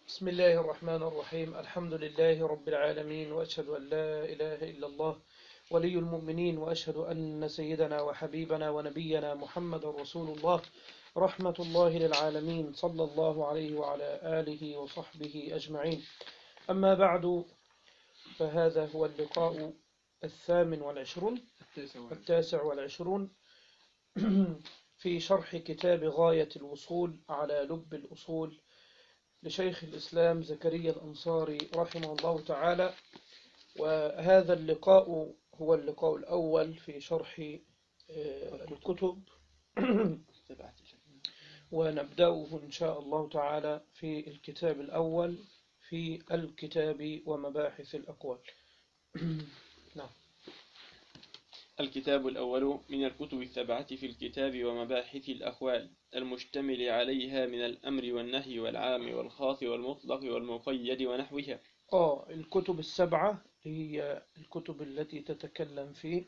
بسم الله الرحمن الرحيم الحمد لله رب العالمين وأشهد أن لا إله إلا الله ولي المؤمنين وأشهد أن سيدنا وحبيبنا ونبينا محمد رسول الله رحمة الله للعالمين صلى الله عليه وعلى آله وصحبه أجمعين أما بعد فهذا هو اللقاء الثامن والعشرون التاسع والعشرون في شرح كتاب غاية الوصول على لب الأصول لشيخ الإسلام زكريا الأنصاري رحمه الله تعالى وهذا اللقاء هو اللقاء الأول في شرح الكتب ونبدأه إن شاء الله تعالى في الكتاب الأول في الكتاب ومباحث الأقوال نعم الكتاب الأول من الكتب السبعة في الكتاب ومباحث الأقوال المشتمل عليها من الأمر والنهي والعام والخاص والمطلق والمقيد ونحوها آه الكتب السبعة هي الكتب التي تتكلم في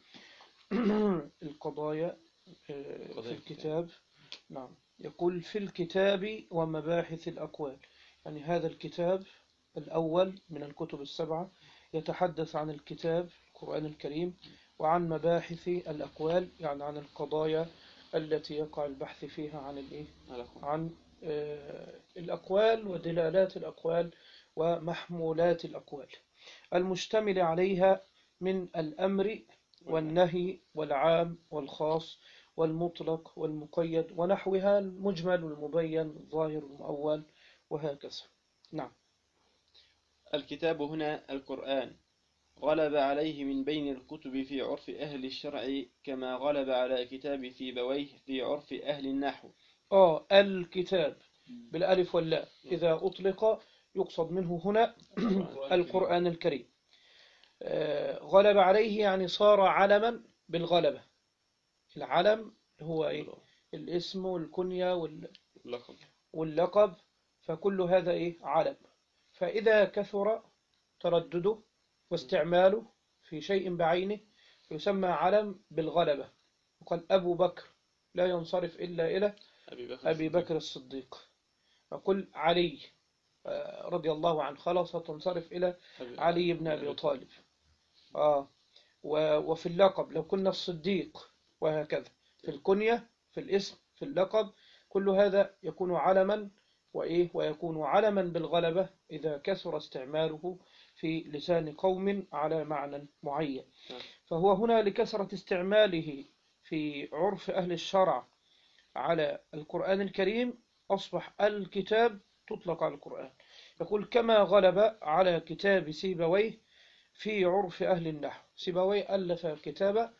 القضايا آه، في الكتاب نعم يقول في الكتاب ومباحث الأقوال يعني هذا الكتاب الأول من الكتب السبعة يتحدث عن الكتاب القرآن الكريم وعن مباحث الأقوال يعني عن القضايا التي يقع البحث فيها عن الإيه؟ عن آه، الأقوال ودلالات الأقوال ومحمولات الأقوال المشتمل عليها من الأمر والنهي والعام والخاص والمطلق والمقيد ونحوها المجمل والمبين الظاهر والمؤول وهكذا نعم الكتاب هنا القرآن غلب عليه من بين الكتب في عرف أهل الشرع كما غلب على كتاب سيبويه في عرف أهل النحو آه الكتاب بالألف واللاء إذا أطلق يقصد منه هنا القرآن الكريم آه، غلب عليه يعني صار علما بالغلبة العلم هو إيه؟ الاسم والكنية وال- لقب واللقب فكل هذا إيه علم فإذا كثر تردده واستعماله في شيء بعينه يسمى علم بالغلبة وقال أبو بكر لا ينصرف إلا إلى أبي بكر أبي بكر الصديق وقل علي آه، رضي الله عنه خلاص تنصرف إلى أبي- علي بن أبي طالب آه و- وفي اللقب لو كنا الصديق وهكذا في الكنية في الاسم في اللقب كل هذا يكون علما وإيه ويكون علما بالغلبة إذا كثر استعماله في لسان قوم على معنى معين نعم. فهو هنا لكثرة استعماله في عرف أهل الشرع على القرآن الكريم أصبح الكتاب تطلق على القرآن يقول كما غلب على كتاب سيبويه في عرف أهل النحو سيبويه ألف كتابا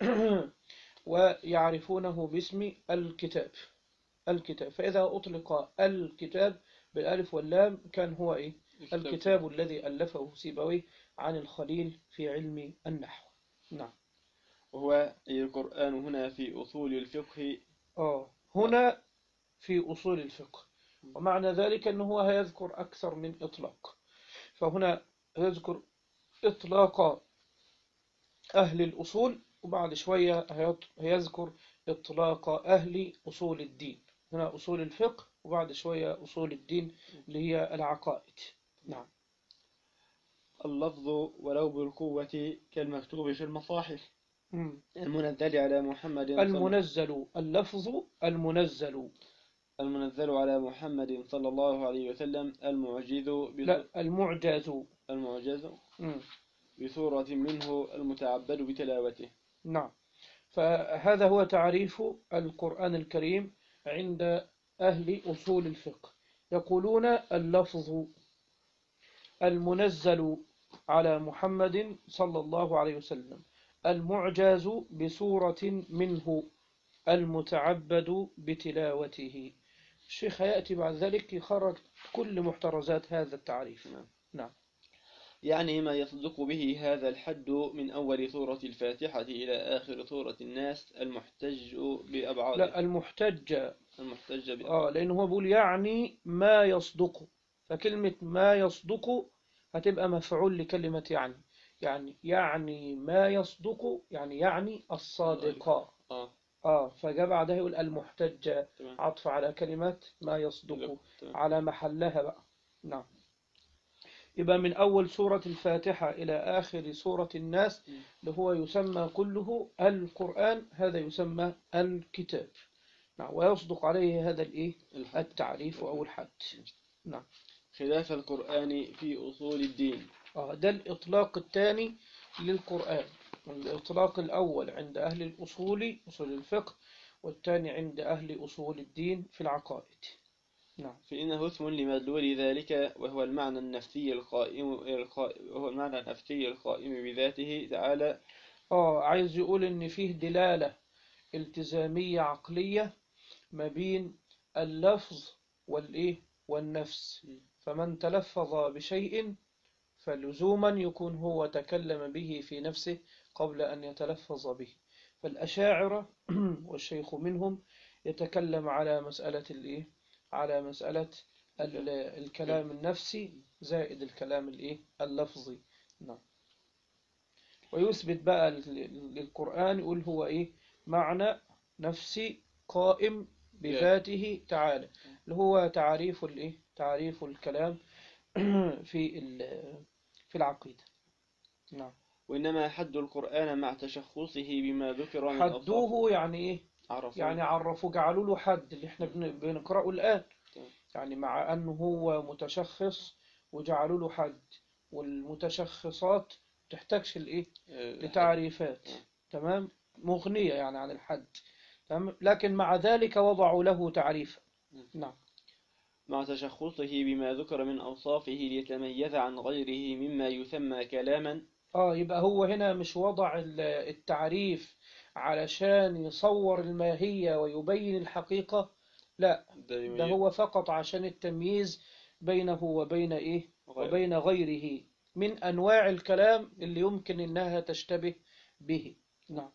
ويعرفونه باسم الكتاب الكتاب فإذا أطلق الكتاب بالألف واللام كان هو إيه الكتاب الذي ألفه سيبويه عن الخليل في علم النحو نعم وهو أي القرآن هنا في أصول الفقه آه هنا في أصول الفقه ومعنى ذلك أنه هو هيذكر أكثر من إطلاق فهنا يذكر إطلاق أهل الأصول وبعد شوية هيط- هيذكر إطلاق أهل أصول الدين هنا أصول الفقه وبعد شوية أصول الدين اللي هي العقائد نعم اللفظ ولو بالقوة كالمكتوب في المصاحف مم. المنزل على محمد صلى المنزل اللفظ المنزل المنزل على محمد صلى الله عليه وسلم المعجز بص- لا المعجز المعجز مم. بصورة منه المتعبد بتلاوته نعم فهذا هو تعريف القرآن الكريم عند أهل أصول الفقه يقولون اللفظ المنزل على محمد صلى الله عليه وسلم المعجز بصورة منه المتعبد بتلاوته الشيخ يأتي بعد ذلك يخرج كل محترزات هذا التعريف نعم. نعم يعني ما يصدق به هذا الحد من أول سورة الفاتحة إلى آخر سورة الناس المحتج بأبعاده لا المحتج المحتج بأبعاده آه لأنه هو بيقول يعني ما يصدق فكلمة ما يصدق هتبقى مفعول لكلمة يعني يعني يعني ما يصدق يعني يعني الصادقة آه آه فجاء بعدها يقول المحتج تمام عطف على كلمة ما يصدق تمام على محلها بقى نعم يبقى من أول سورة الفاتحة إلى آخر سورة الناس مم. اللي هو يسمى كله القرآن هذا يسمى الكتاب نعم ويصدق عليه هذا الإيه الحد. التعريف أو الحد نعم خلاف القرآن في أصول الدين آه ده الإطلاق الثاني للقرآن الإطلاق الأول عند أهل الأصول أصول الفقه والثاني عند أهل أصول الدين في العقائد نعم فإنه اسم لمدلول ذلك وهو المعنى النفسي القائم القائم وهو المعنى النفسي القائم بذاته تعالى آه عايز يقول إن فيه دلالة التزامية عقلية ما بين اللفظ والإيه والنفس م. فمن تلفظ بشيء فلزوما يكون هو تكلم به في نفسه قبل أن يتلفظ به فالأشاعرة والشيخ منهم يتكلم على مسألة الإيه على مسألة ال- الكلام النفسي زائد الكلام الإيه اللفظي نعم ويثبت بقى لل- للقرآن يقول هو إيه معنى نفسي قائم بذاته تعالى اللي هو تعريف الإيه تعريف الكلام في ال- في العقيدة نعم وإنما حد القرآن مع تشخصه بما ذكر من أوصاف حدوه يعني إيه عرفوه. يعني عرفوا جعلوا له حد اللي احنا بن- بنقرأه الآن تمام. يعني مع أنه هو متشخص وجعلوا له حد والمتشخصات تحتاجش الإيه آه، لتعريفات نعم. تمام مغنية يعني عن الحد تمام لكن مع ذلك وضعوا له تعريفا نعم مع تشخصه بما ذكر من أوصافه ليتميز عن غيره مما يسمى كلاما اه يبقى هو هنا مش وضع ال- التعريف علشان يصور الماهية ويبين الحقيقة لا ده هو فقط عشان التمييز بينه وبين ايه غير. وبين غيره من انواع الكلام اللي يمكن انها تشتبه به نعم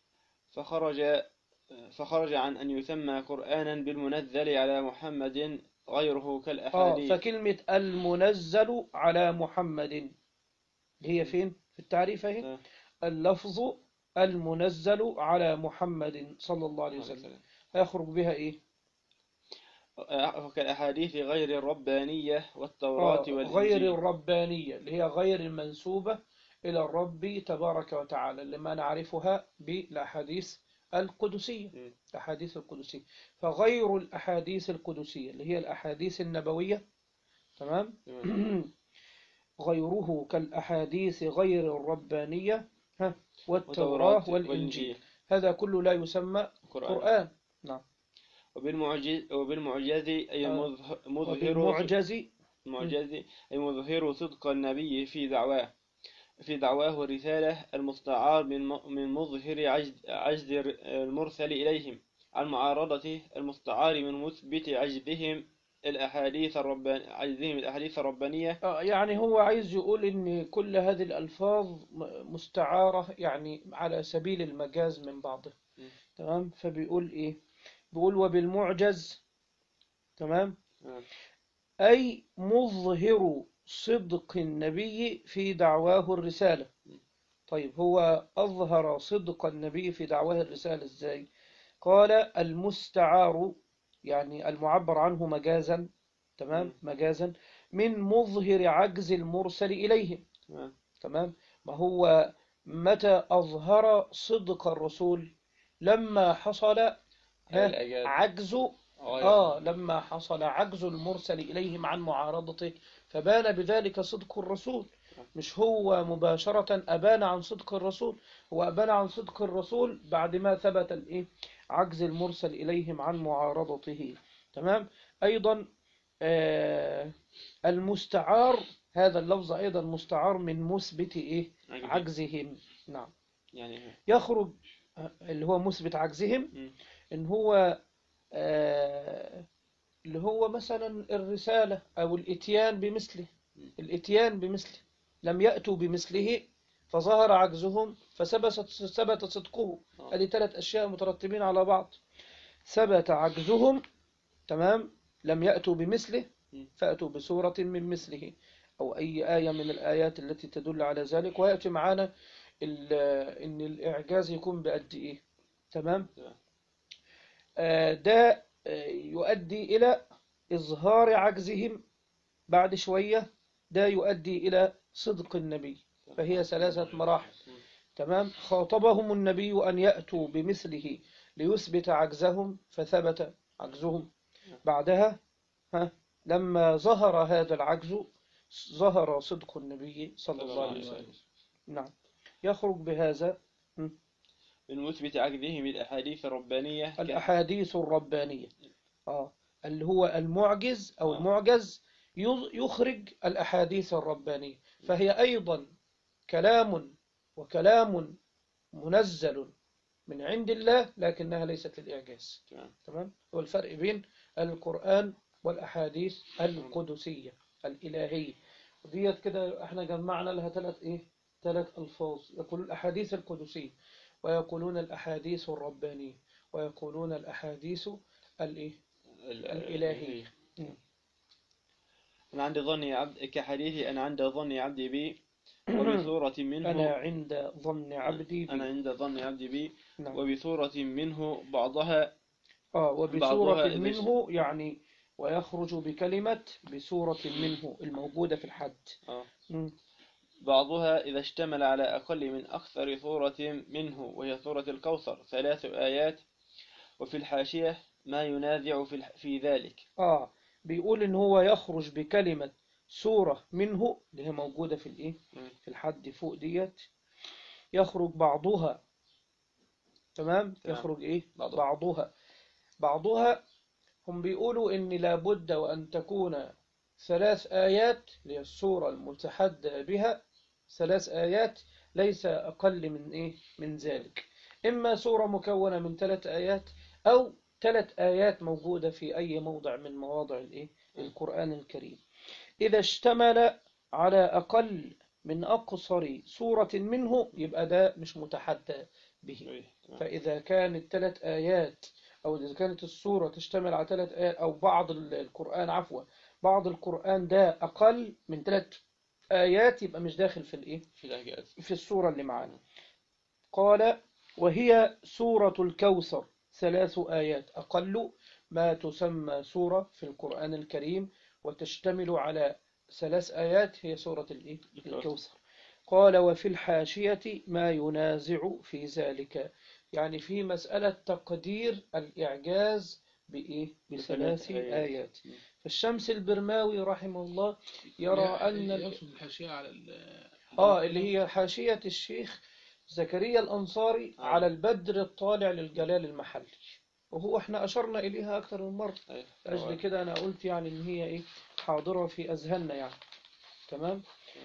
فخرج فخرج عن أن يسمى قرآنا بالمنزل على محمد غيره اه كالأحاديث فكلمة المنزل على محمد اللي هي فين في التعريف اهي آه. اللفظ المنزل على محمد صلى الله عليه وسلم يخرج بها ايه آه، كالأحاديث غير الربانية والتوراة آه، والإنجيل غير الربانية اللي هي غير المنسوبة إلى الرب تبارك وتعالى لما نعرفها بالأحاديث القدسية م. الأحاديث القدسية فغير الأحاديث القدسية اللي هي الأحاديث النبوية تمام تمام. غيره كالأحاديث غير الربانية ها والتوراة والإنجيل هذا كله لا يسمى قرآن قرآن نعم وبالمعجز وبالمعجز أي آه. مظه- مظهر وبالمعجز معجز أي مظهر صدق النبي في دعواه في دعواه الرسالة المستعار من م- من مظهر عجز, عجز المرسل إليهم عن معارضته المستعار من مثبت عجزهم الأحاديث الربان عجزهم الأحاديث الربانية آه، يعني هو عايز يقول إن كل هذه الألفاظ م- مستعارة يعني على سبيل المجاز من بعضها م. تمام فبيقول إيه بيقول وبالمعجز تمام آه. أي مظهر صدق النبي في دعواه الرسالة طيب هو أظهر صدق النبي في دعواه الرسالة إزاي قال المستعار يعني المعبر عنه مجازا تمام م. مجازا من مظهر عجز المرسل إليهم تمام تمام ما هو متى أظهر صدق الرسول لما حصل ها، الأجازة. عجز غير- آه لما حصل عجز المرسل إليهم عن معارضته فبان بذلك صدق الرسول مش هو مباشرة أبان عن صدق الرسول هو أبان عن صدق الرسول بعد ما ثبت الإيه عجز المرسل إليهم عن معارضته تمام أيضا آه المستعار هذا اللفظ أيضا مستعار من مثبت إيه عجزهم نعم يعني يخرج آه، اللي هو مثبت عجزهم م. إن هو آه، اللي هو مثلا الرسالة أو الإتيان بمثله الإتيان بمثله لم يأتوا بمثله فظهر عجزهم فثبت ثبت صدقه آه. هذه ثلاث أشياء مترتبين على بعض ثبت عجزهم تمام لم يأتوا بمثله م. فأتوا بسورة من مثله أو أي آية من الآيات التي تدل على ذلك ويأتي معنا ال- إن الإعجاز يكون بقد إيه تمام تمام. آه، ده آه، يؤدي إلى إظهار عجزهم بعد شوية ده يؤدي إلى صدق النبي فهي ثلاثة مراحل تمام خاطبهم النبي أن يأتوا بمثله ليثبت عجزهم فثبت عجزهم بعدها ها لما ظهر هذا العجز ظهر صدق النبي صلى الله عليه وسلم نعم يخرج بهذا من مثبت عقدهم الأحاديث الربانية ك- الأحاديث الربانية آه اللي هو المعجز أو آه. المعجز يظ- يخرج الأحاديث الربانية فهي أيضا كلام وكلام منزل من عند الله لكنها ليست للإعجاز تمام. تمام هو الفرق بين القرآن والأحاديث القدسية الإلهية وديت كده احنا جمعنا لها ثلاث ايه ثلاث ألفاظ يقولون الأحاديث القدسية ويقولون الأحاديث الربانية ويقولون الأحاديث الإيه ال- الإلهية. أنا عند ظني عبد كحديث أنا عند ظني عبدي بي وبصورة منه أنا عند ظن عبدي بي أنا عند ظن عبدي بي نعم. وبصورة منه بعضها آه وبصورة بعضها إذا منه يعني ويخرج بكلمة بصورة منه الموجودة في الحد آه. مم. بعضها إذا اشتمل على أقل من أكثر صورة منه وهي سورة الكوثر ثلاث آيات وفي الحاشية ما ينازع في, الح- في ذلك آه بيقول إن هو يخرج بكلمة سورة منه اللي هي موجودة في الإيه مم. في الحد فوق ديت يخرج بعضها تمام تمام. يخرج إيه بعضها. بعضها بعضها هم بيقولوا إن لابد وأن تكون ثلاث آيات اللي هي السورة المتحدى بها ثلاث آيات ليس أقل من إيه من ذلك إما سورة مكونة من ثلاث آيات أو ثلاث آيات موجودة في أي موضع من مواضع الإيه القرآن الكريم إذا اشتمل على أقل من أقصر سورة منه يبقى ده مش متحدى به إيه، تمام. فإذا كانت ثلاث آيات أو إذا كانت السورة تشتمل على ثلاث آيات أو بعض ال- القرآن عفوا بعض القرآن ده أقل من ثلاث آيات يبقى مش داخل في الإيه في الأجاز في السورة اللي معانا قال وهي سورة الكوثر ثلاث آيات أقل ما تسمى سورة في القرآن الكريم وتشتمل على ثلاث آيات هي سورة الإيه؟ الكوثر. الكوثر قال وفي الحاشية ما ينازع في ذلك يعني في مسألة تقدير الإعجاز بإيه؟ بثلاث بثلاث آيات. آيات فالشمس البرماوي رحمه الله يرى أن ال- يقصد الحاشية على ال- آه اللي هي حاشية الشيخ زكريا الأنصاري آه. على البدر الطالع للجلال المحلي وهو احنا أشرنا إليها أكثر من مرة أيوة. أجل كده أنا قلت يعني إن هي إيه حاضرة في أذهاننا يعني تمام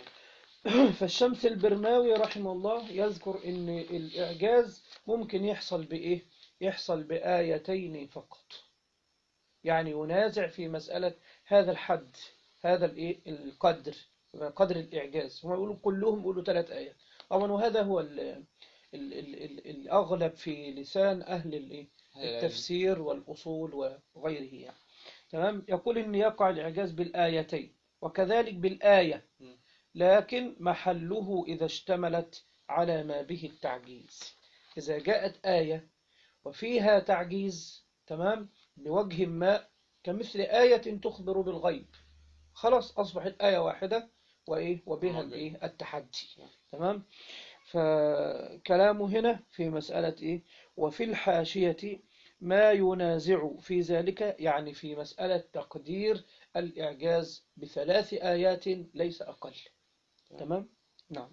فالشمس البرماوي رحمه الله يذكر إن الإعجاز ممكن يحصل بإيه يحصل بآيتين فقط يعني ينازع في مسألة هذا الحد هذا الإيه القدر قدر الإعجاز هم يقولوا كلهم يقولوا ثلاث آيات طبعا وهذا هو ال ال ال ال الأغلب في لسان أهل الإيه التفسير والأصول وغيره يعني تمام يقول إن يقع الإعجاز بالآيتين وكذلك بالآية م. لكن محله إذا اشتملت على ما به التعجيز إذا جاءت آية وفيها تعجيز تمام بوجه ما كمثل آية تخبر بالغيب خلاص أصبحت آية واحدة وإيه وبها تمام. الإيه التحدي تمام فكلامه هنا في مسألة إيه وفي الحاشية ما ينازع في ذلك يعني في مسألة تقدير الإعجاز بثلاث آيات ليس أقل تمام نعم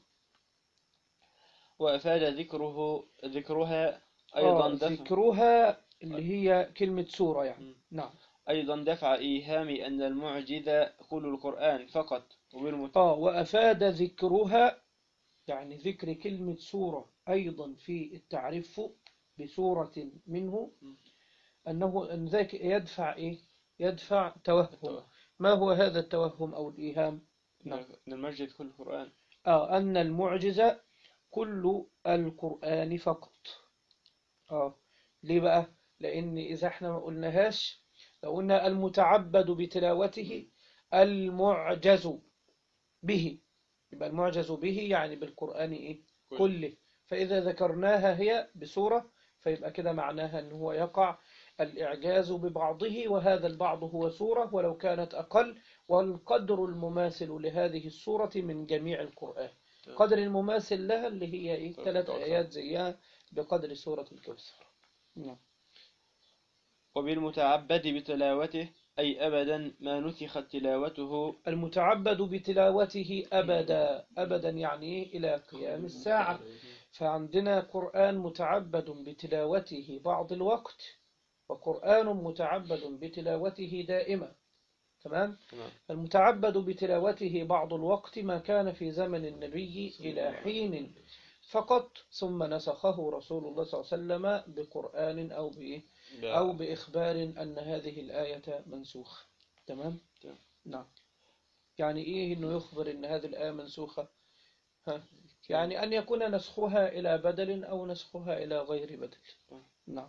وأفاد ذكره ذكرها أيضا آه دفع ذكرها اللي هي كلمة سورة يعني م. نعم أيضا دفع إيهام أن المعجزة كل القرآن فقط وبالمت... آه وأفاد ذكرها يعني ذكر كلمة سورة أيضا في التعريف بسورة منه م. أنه أن ذاك يدفع إيه يدفع توهم التوهم. ما هو هذا التوهم أو الإيهام نعم. أن المعجزة كل القرآن آه أن المعجزة كل القرآن فقط آه ليه بقى لأن إذا احنا ما قلناهاش لو قلنا المتعبد بتلاوته المعجز به يبقى المعجز به يعني بالقرآن إيه كل. كله فإذا ذكرناها هي بصورة فيبقى كده معناها أن هو يقع الإعجاز ببعضه وهذا البعض هو سورة ولو كانت أقل والقدر المماثل لهذه السورة من جميع القرآن تمام. قدر المماثل لها اللي هي إيه سورة ثلاث الكوثر. آيات زيها بقدر سورة الكوثر نعم وبالمتعبد بتلاوته أي أبدا ما نسخت تلاوته المتعبد بتلاوته أبدا أبدا يعني إيه؟ إلى قيام الساعة فعندنا قرآن متعبد بتلاوته بعض الوقت وقرآن متعبد بتلاوته دائما تمام تمام المتعبد بتلاوته بعض الوقت ما كان في زمن النبي إلى حين فقط ثم نسخه رسول الله صلى الله عليه وسلم بقرآن أو بإيه أو بإخبار أن هذه الآية منسوخة تمام تمام. نعم يعني إيه إنه يخبر أن هذه الآية منسوخة ها يعني أن يكون نسخها إلى بدل أو نسخها إلى غير بدل تمام. نعم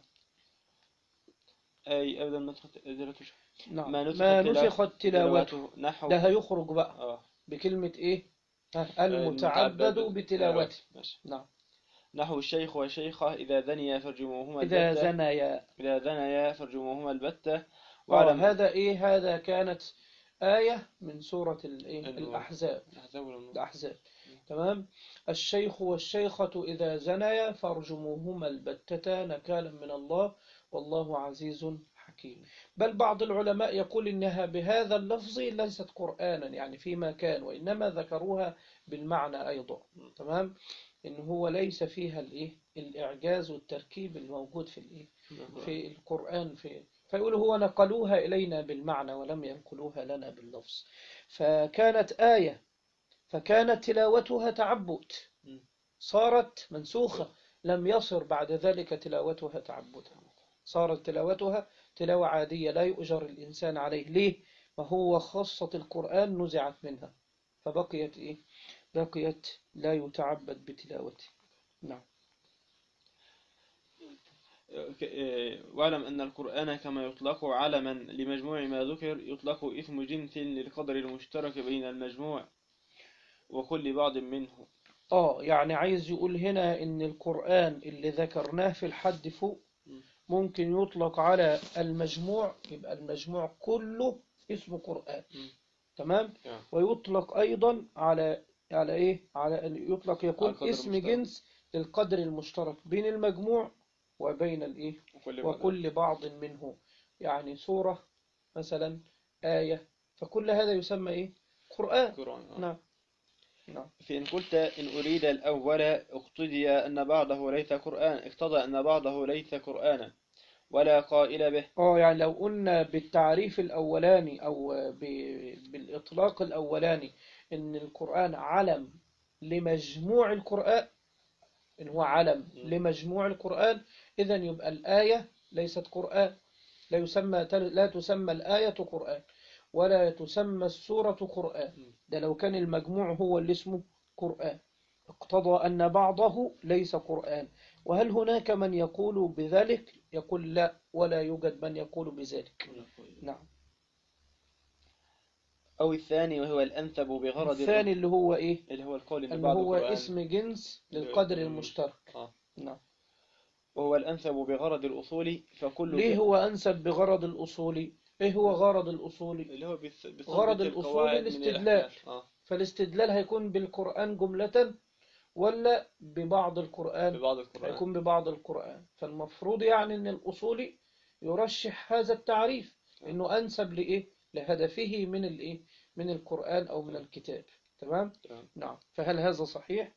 أي أبدا ما نسخت تلاوته نعم ما نسخت ما تلا- نسخت تلاوته نحو ده هيخرج بقى آه. بكلمة إيه ها المتعبد بتلاوته ماشي. نعم نحو الشيخ والشيخة إذا زنيا فرجموهما إذا البتة زنيا إذا زنيا فرجموهما البتة وعلى وعلى هذا إيه هذا كانت آية من سورة الإيه النور. الأحزاب الأحزاب والنور. الأحزاب تمام الشيخ والشيخة إذا زنيا فارجموهما البتة نكالا من الله والله عزيز حكيم بل بعض العلماء يقول إنها بهذا اللفظ ليست قرآنا يعني فيما كان وإنما ذكروها بالمعنى أيضا تمام إن هو ليس فيها الإيه الإعجاز والتركيب الموجود في الإيه في القرآن في فيقول هو نقلوها إلينا بالمعنى ولم ينقلوها لنا باللفظ فكانت آية فكانت تلاوتها تعبد م. صارت منسوخة لم يصر بعد ذلك تلاوتها تعبدا صارت تلاوتها تلاوة عادية لا يؤجر الإنسان عليه ليه؟ ما هو خاصة القرآن نزعت منها فبقيت إيه؟ بقيت لا يتعبد بتلاوته نعم ك- آه، واعلم أن القرآن كما يطلق علما لمجموع ما ذكر يطلق اسم جنس للقدر المشترك بين المجموع وكل بعض منه آه يعني عايز يقول هنا إن القرآن اللي ذكرناه في الحد فوق م. ممكن يطلق على المجموع يبقى المجموع كله اسمه قرآن م. تمام نعم. ويطلق أيضا على على إيه على أن يطلق يكون على القدر اسم المشترك. جنس للقدر المشترك بين المجموع وبين الإيه وكل بعض وكل بعض منه يعني سورة مثلا آية فكل هذا يسمى إيه قرآن القرآن آه. نعم نعم فإن قلت إن أريد الأول اقتضي أن بعضه ليس قرآن اقتضى أن بعضه ليس قرآنا ولا قائل به اه يعني لو قلنا بالتعريف الأولاني أو ب- بالإطلاق الأولاني إن القرآن علم لمجموع القرآن إن هو علم لمجموع القرآن إذا يبقى الآية ليست قرآن لا يسمى لا تسمى الآية قرآن ولا تسمى السورة قرآن ده لو كان المجموع هو اللي اسمه قرآن اقتضى أن بعضه ليس قرآن وهل هناك من يقول بذلك يقول لا ولا يوجد من يقول بذلك نعم أو الثاني وهو الأنسب بغرض الثاني اللي هو إيه اللي هو القول إن اللي بعض هو القرآن اسم جنس للقدر المشترك آه. نعم وهو الأنسب بغرض الأصول فكل ليه هو أنسب بغرض الأصول إيه هو غرض الأصول اللي هو بيث- بيثبت غرض الأصول القواعد من الاستدلال. الأحكام. آه. فالاستدلال هيكون بالقرآن جملة ولا ببعض القرآن ببعض القرآن هيكون ببعض القرآن فالمفروض يعني أن الأصولي يرشح هذا التعريف إنه أنسب لإيه لهدفه من الإيه من القرآن أو من الكتاب تمام تمام. نعم فهل هذا صحيح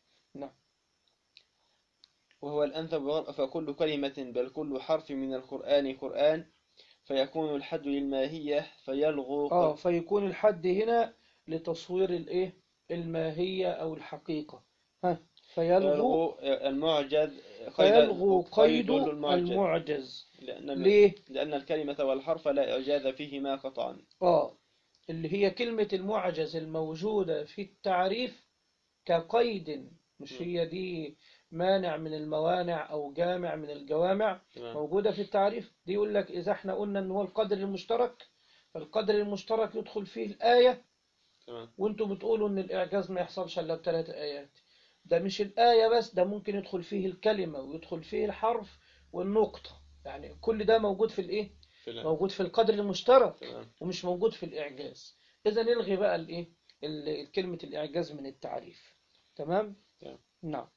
وهو الأنسب بغرض فكل كلمة بل كل حرف من القرآن قرآن فيكون الحد للماهية فيلغو آه فيكون الحد هنا لتصوير الإيه الماهية أو الحقيقة ها فيلغو فيلغو المعجز فيلغو قيد المعجز المعجز لأن ال- ليه لأن الكلمة والحرف لا إعجاز فيهما قطعا آه اللي هي كلمة المعجز الموجودة في التعريف كقيد مش هي دي مانع من الموانع أو جامع من الجوامع تمام موجودة في التعريف دي يقول لك إذا احنا قلنا إن هو القدر المشترك فالقدر المشترك يدخل فيه الآية تمام وانتم بتقولوا إن الإعجاز ما يحصلش إلا بثلاث آيات ده مش الآية بس ده ممكن يدخل فيه الكلمة ويدخل فيه الحرف والنقطة يعني كل ده موجود في الايه في ال- موجود في القدر المشترك تمام ومش موجود في الإعجاز إذا نلغي بقى الإيه ال- كلمة الإعجاز من التعريف تمام تمام. نعم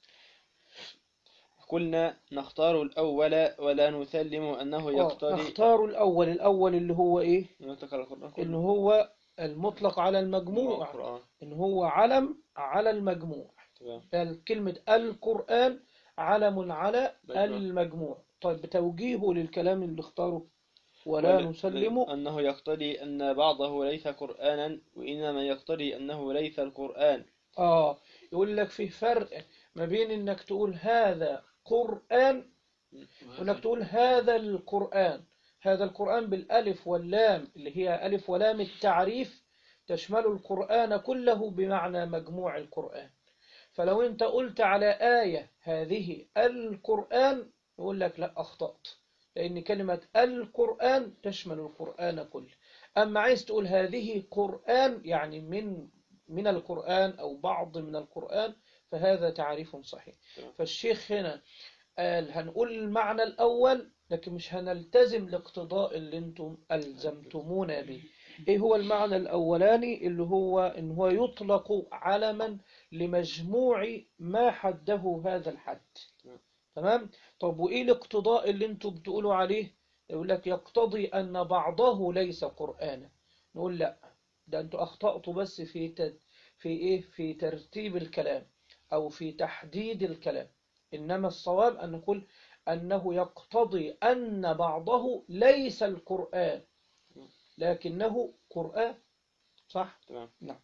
قلنا نختار الأول ولا نسلم أنه آه، يقتضي نختار الأول الأول اللي هو إيه نطلق على القرآن إن كله هو المطلق على المجموع القرآن إن هو علم على المجموع تمام قال كلمة القرآن علم على مجموع. المجموع طيب توجيهه للكلام اللي اختاره ولا ول- نسلم أنه يقتضي أن بعضه ليس قرآنا وإنما يقتضي أنه ليس القرآن آه يقول لك في فرق ما بين إنك تقول هذا قرآن وإنك تقول هذا القرآن هذا القرآن بالألف واللام اللي هي ألف ولام التعريف تشمل القرآن كله بمعنى مجموع القرآن فلو أنت قلت على آية هذه القرآن يقول لك لا أخطأت لأن كلمة القرآن تشمل القرآن كله أما عايز تقول هذه قرآن يعني من من القرآن أو بعض من القرآن فهذا تعريف صحيح تمام. فالشيخ هنا قال هنقول المعنى الأول لكن مش هنلتزم الاقتضاء اللي انتم ألزمتمونا به ايه هو المعنى الأولاني اللي هو ان هو يطلق علما لمجموع ما حده هذا الحد تمام. تمام طب وايه الاقتضاء اللي انتم بتقولوا عليه يقول لك يقتضي أن بعضه ليس قرآنا نقول لا ده انتوا أخطأتوا بس في تد... في ايه في ترتيب الكلام أو في تحديد الكلام إنما الصواب أن نقول أنه يقتضي أن بعضه ليس القرآن لكنه قرآن صح؟ تمام نعم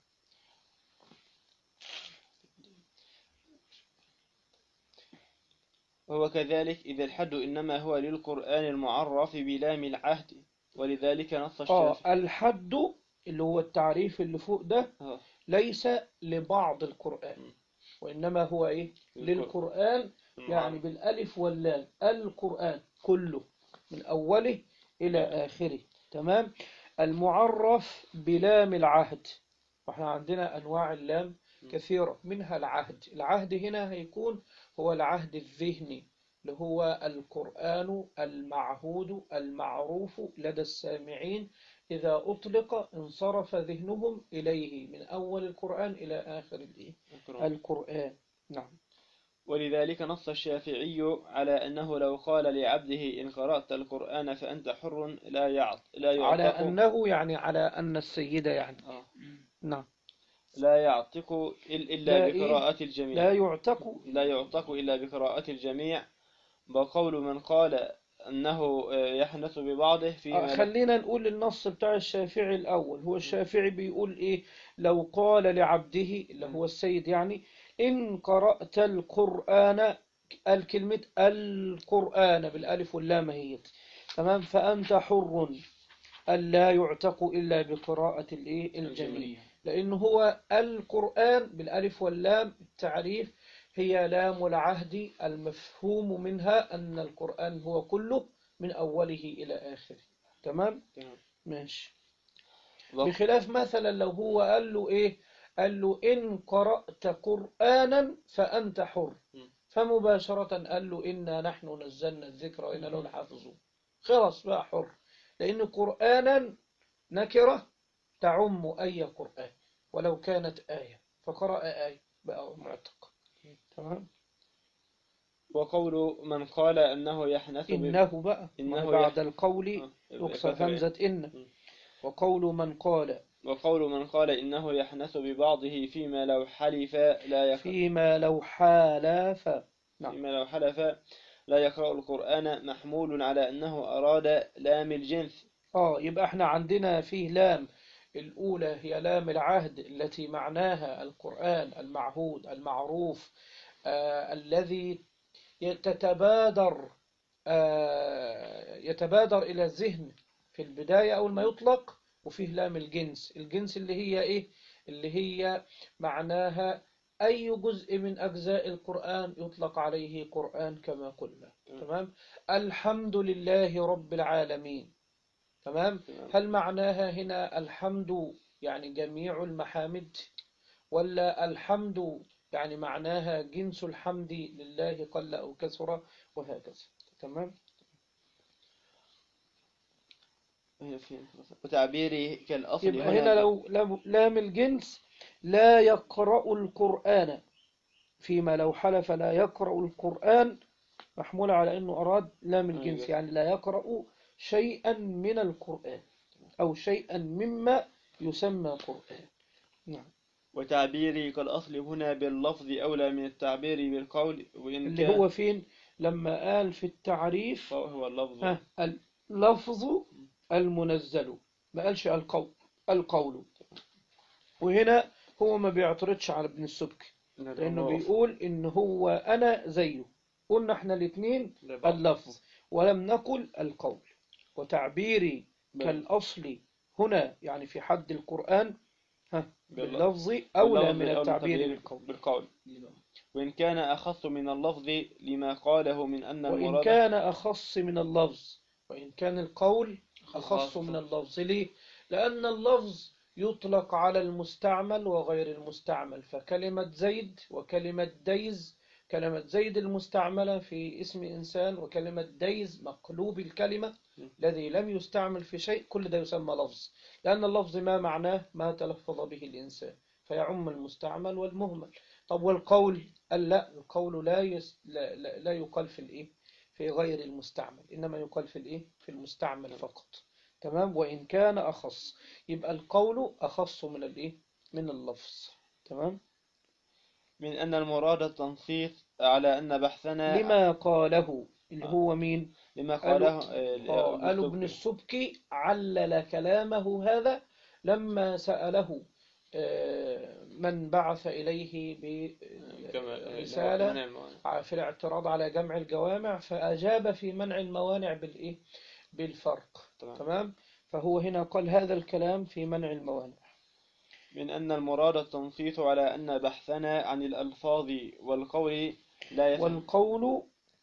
وهو كذلك إذا الحد إنما هو للقرآن المعرف بلام العهد ولذلك نص آه الشافعي الحد اللي هو التعريف اللي فوق ده آه. ليس لبعض القرآن م. وإنما هو إيه للقر- للقرآن يعني بالألف واللام القرآن كله من أوله إلى آخره تمام المعرف بلام العهد واحنا عندنا أنواع اللام كثيرة منها العهد العهد هنا هيكون هو العهد الذهني اللي هو القرآن المعهود المعروف لدى السامعين إذا أطلق انصرف ذهنهم إليه من أول القرآن إلى آخر الإيه؟ القرآن. القرآن نعم ولذلك نص الشافعي على أنه لو قال لعبده إن قرأت القرآن فأنت حر لا يعط لا على يعتق أنه يعني على أن السيدة يعني آه. نعم لا يعتق إل- إلا لا إيه؟ بقراءة الجميع لا يعتق لا يعتق إلا بقراءة الجميع وقول من قال أنه آه، يحنث ببعضه آه، فيما لا- خلينا نقول النص بتاع الشافعي الأول هو الشافعي بيقول إيه لو قال لعبده اللي هو السيد يعني إن قرأت القرآن الكلمة القرآن بالألف واللام هي تمام فأنت حر ألا يعتق إلا بقراءة الإيه الجميع لأن هو القرآن بالألف واللام التعريف هي لام العهد المفهوم منها أن القرآن هو كله من أوله إلى آخره تمام تمام. ماشي وق- بخلاف مثلا لو هو قال له إيه قال له إن قرأت قرآنا فأنت حر م. فمباشرة قال له إنا نحن نزلنا الذكر وإنا له لحافظون خلاص بقى حر لأن قرآنا نكرة تعم أي قرآن ولو كانت آية فقرأ آية بقى معتق تمام وقول من قال أنه يحنث ب- إنه بقى إنه بعد يح- القول آه، يكسر كثر- همزة إن م. وقول من قال وقول من قال إنه يحنث ببعضه فيما لو حلف لا يقرأ فيما لو حالف نعم. فيما لو حلف لا يقرأ القرآن محمول على أنه أراد لام الجنس آه يبقى احنا عندنا فيه لام الأولى هي لام العهد التي معناها القرآن المعهود المعروف آه الذي تتبادر آه يتبادر إلى الذهن في البداية أول ما يطلق وفيه لام الجنس الجنس اللي هي إيه اللي هي معناها أي جزء من أجزاء القرآن يطلق عليه قرآن كما قلنا تمام الحمد لله رب العالمين تمام تمام. هل معناها هنا الحمد يعني جميع المحامد ولا الحمد يعني معناها جنس الحمد لله قل أو كثر وهكذا تمام هي فين وتعبيري كالأصل يبقى هنا لو لم- لام الجنس لا يقرأ القرآن فيما لو حلف لا يقرأ القرآن محمول على أنه أراد لام الجنس أيوة. يعني لا يقرأ شيئا من القرآن أو شيئا مما يسمى قرآن نعم وتعبيري كالأصل هنا باللفظ أولى من التعبير بالقول وإن اللي كان هو فين لما قال في التعريف فهو اللفظ ها اللفظ المنزل ما قالش القول القول وهنا هو ما بيعترضش على ابن السبكي لأنه بيقول إن هو أنا زيه قلنا إحنا الاثنين اللفظ ولم نقل القول وتعبيري كالأصل هنا يعني في حد القرآن ها باللفظ أولى من التعبير بالقول بالقول وإن كان أخص من اللفظ لما قاله من أن وإن المراد كان أخص من اللفظ وإن كان القول أخص من اللفظ ليه؟ لأن اللفظ يطلق على المستعمل وغير المستعمل فكلمة زيد وكلمة ديز كلمة زيد المستعملة في اسم إنسان وكلمة ديز مقلوب الكلمة الذي لم يستعمل في شيء كل ده يسمى لفظ لأن اللفظ ما معناه ما تلفظ به الإنسان فيعم المستعمل والمهمل طب والقول قال لا القول لا, يس لا, لا, لا يقال في الإيه في غير المستعمل إنما يقال في الإيه في المستعمل فقط تمام وإن كان أخص يبقى القول أخص من الإيه من اللفظ تمام من أن المراد التنصيص على أن بحثنا لما قاله اللي هو مين لما قالوا- قاله آه، آه، ابن قالوا ابن السبكي. السبكي علل كلامه هذا لما سأله آه، من بعث إليه كما- برسالة من المعنى. في الاعتراض على جمع الجوامع فأجاب في منع الموانع بالإيه بالفرق تمام. تمام فهو هنا قال هذا الكلام في منع الموانع من أن المراد التنصيص على أن بحثنا عن الألفاظ والقول لا يفهم والقول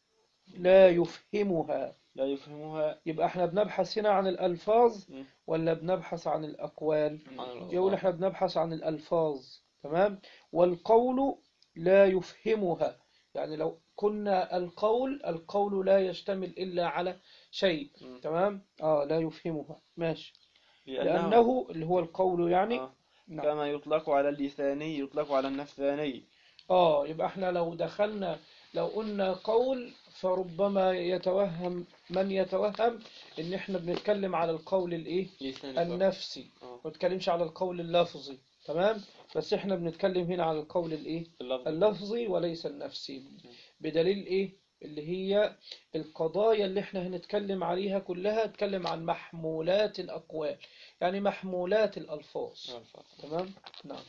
لا يفهمها لا يفهمها يبقى احنا بنبحث هنا عن الألفاظ م. ولا بنبحث عن الأقوال عن الألفاظ. يقول احنا بنبحث عن الألفاظ تمام والقول لا يفهمها يعني لو كنا القول القول لا يشتمل إلا على شيء م. تمام اه لا يفهمها ماشي لأنه, لأنه اللي هو القول يعني آه. نعم. كما يطلق على اللساني يطلق على النفساني اه يبقى احنا لو دخلنا لو قلنا قول فربما يتوهم من يتوهم ان احنا بنتكلم على القول الايه لساني النفسي آه. ما بنتكلمش على القول اللفظي تمام بس احنا بنتكلم هنا على القول الايه اللفظ. اللفظي وليس النفسي بدليل ايه اللي هي القضايا اللي احنا هنتكلم عليها كلها تتكلم عن محمولات الأقوال يعني محمولات الألفاظ الألفاظ. تمام نعم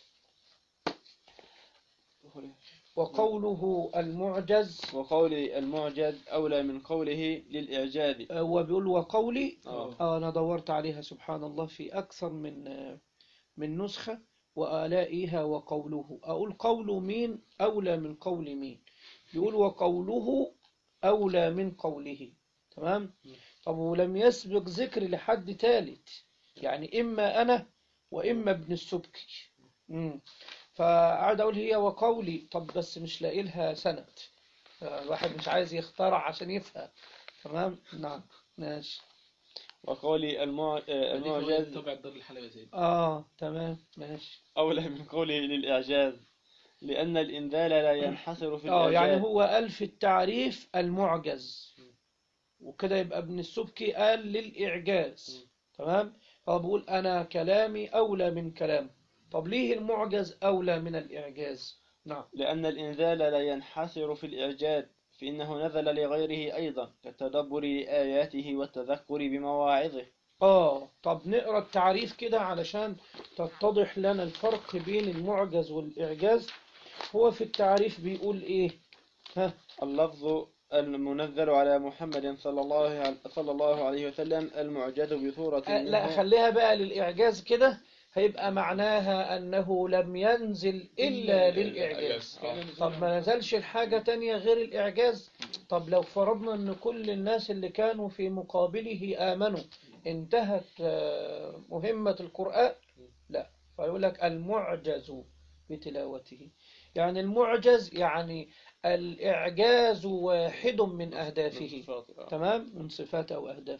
وقوله المعجز وقول المعجز أولى من قوله للإعجاز هو بيقول وقولي آه. آه أنا دورت عليها سبحان الله في أكثر من آه، من نسخة وآلائها وقوله أقول قول مين أولى من قول مين بيقول وقوله أولى من قوله تمام طب ولم يسبق ذكر لحد ثالث يعني إما أنا وإما ابن السبكي مم. فقعد أقول هي وقولي طب بس مش لاقي لها سند آه، الواحد مش عايز يخترع عشان يفهم تمام نعم ماشي وقول المع... آه، المعجز تبع الدار الحلبة زي اه تمام ماشي أولى من قوله للإعجاز لأن الإنزال لا ينحصر في اه الإعجاز يعني هو قال في التعريف المعجز وكده يبقى ابن السبكي قال للإعجاز تمام هو بيقول أنا كلامي أولى من كلامه طب ليه المعجز أولى من الإعجاز نعم لأن الإنزال لا ينحصر في الإعجاز فإنه نزل لغيره أيضا كالتدبر لآياته والتذكر بمواعظه آه طب نقرأ التعريف كده علشان تتضح لنا الفرق بين المعجز والإعجاز هو في التعريف بيقول إيه ها اللفظ المنزل على محمد صلى الله عليه صلى الله عليه وسلم المعجز بصورة آه، لا منه خليها بقى للإعجاز كده هيبقى معناها أنه لم ينزل إلا للإعجاز طب ما نزلش الحاجة تانية غير الإعجاز طب لو فرضنا أن كل الناس اللي كانوا في مقابله آمنوا انتهت آه، مهمة القرآن لا فيقول لك المعجز بتلاوته يعني المعجز يعني الإعجاز واحد من أهدافه تمام من صفات أو أهداف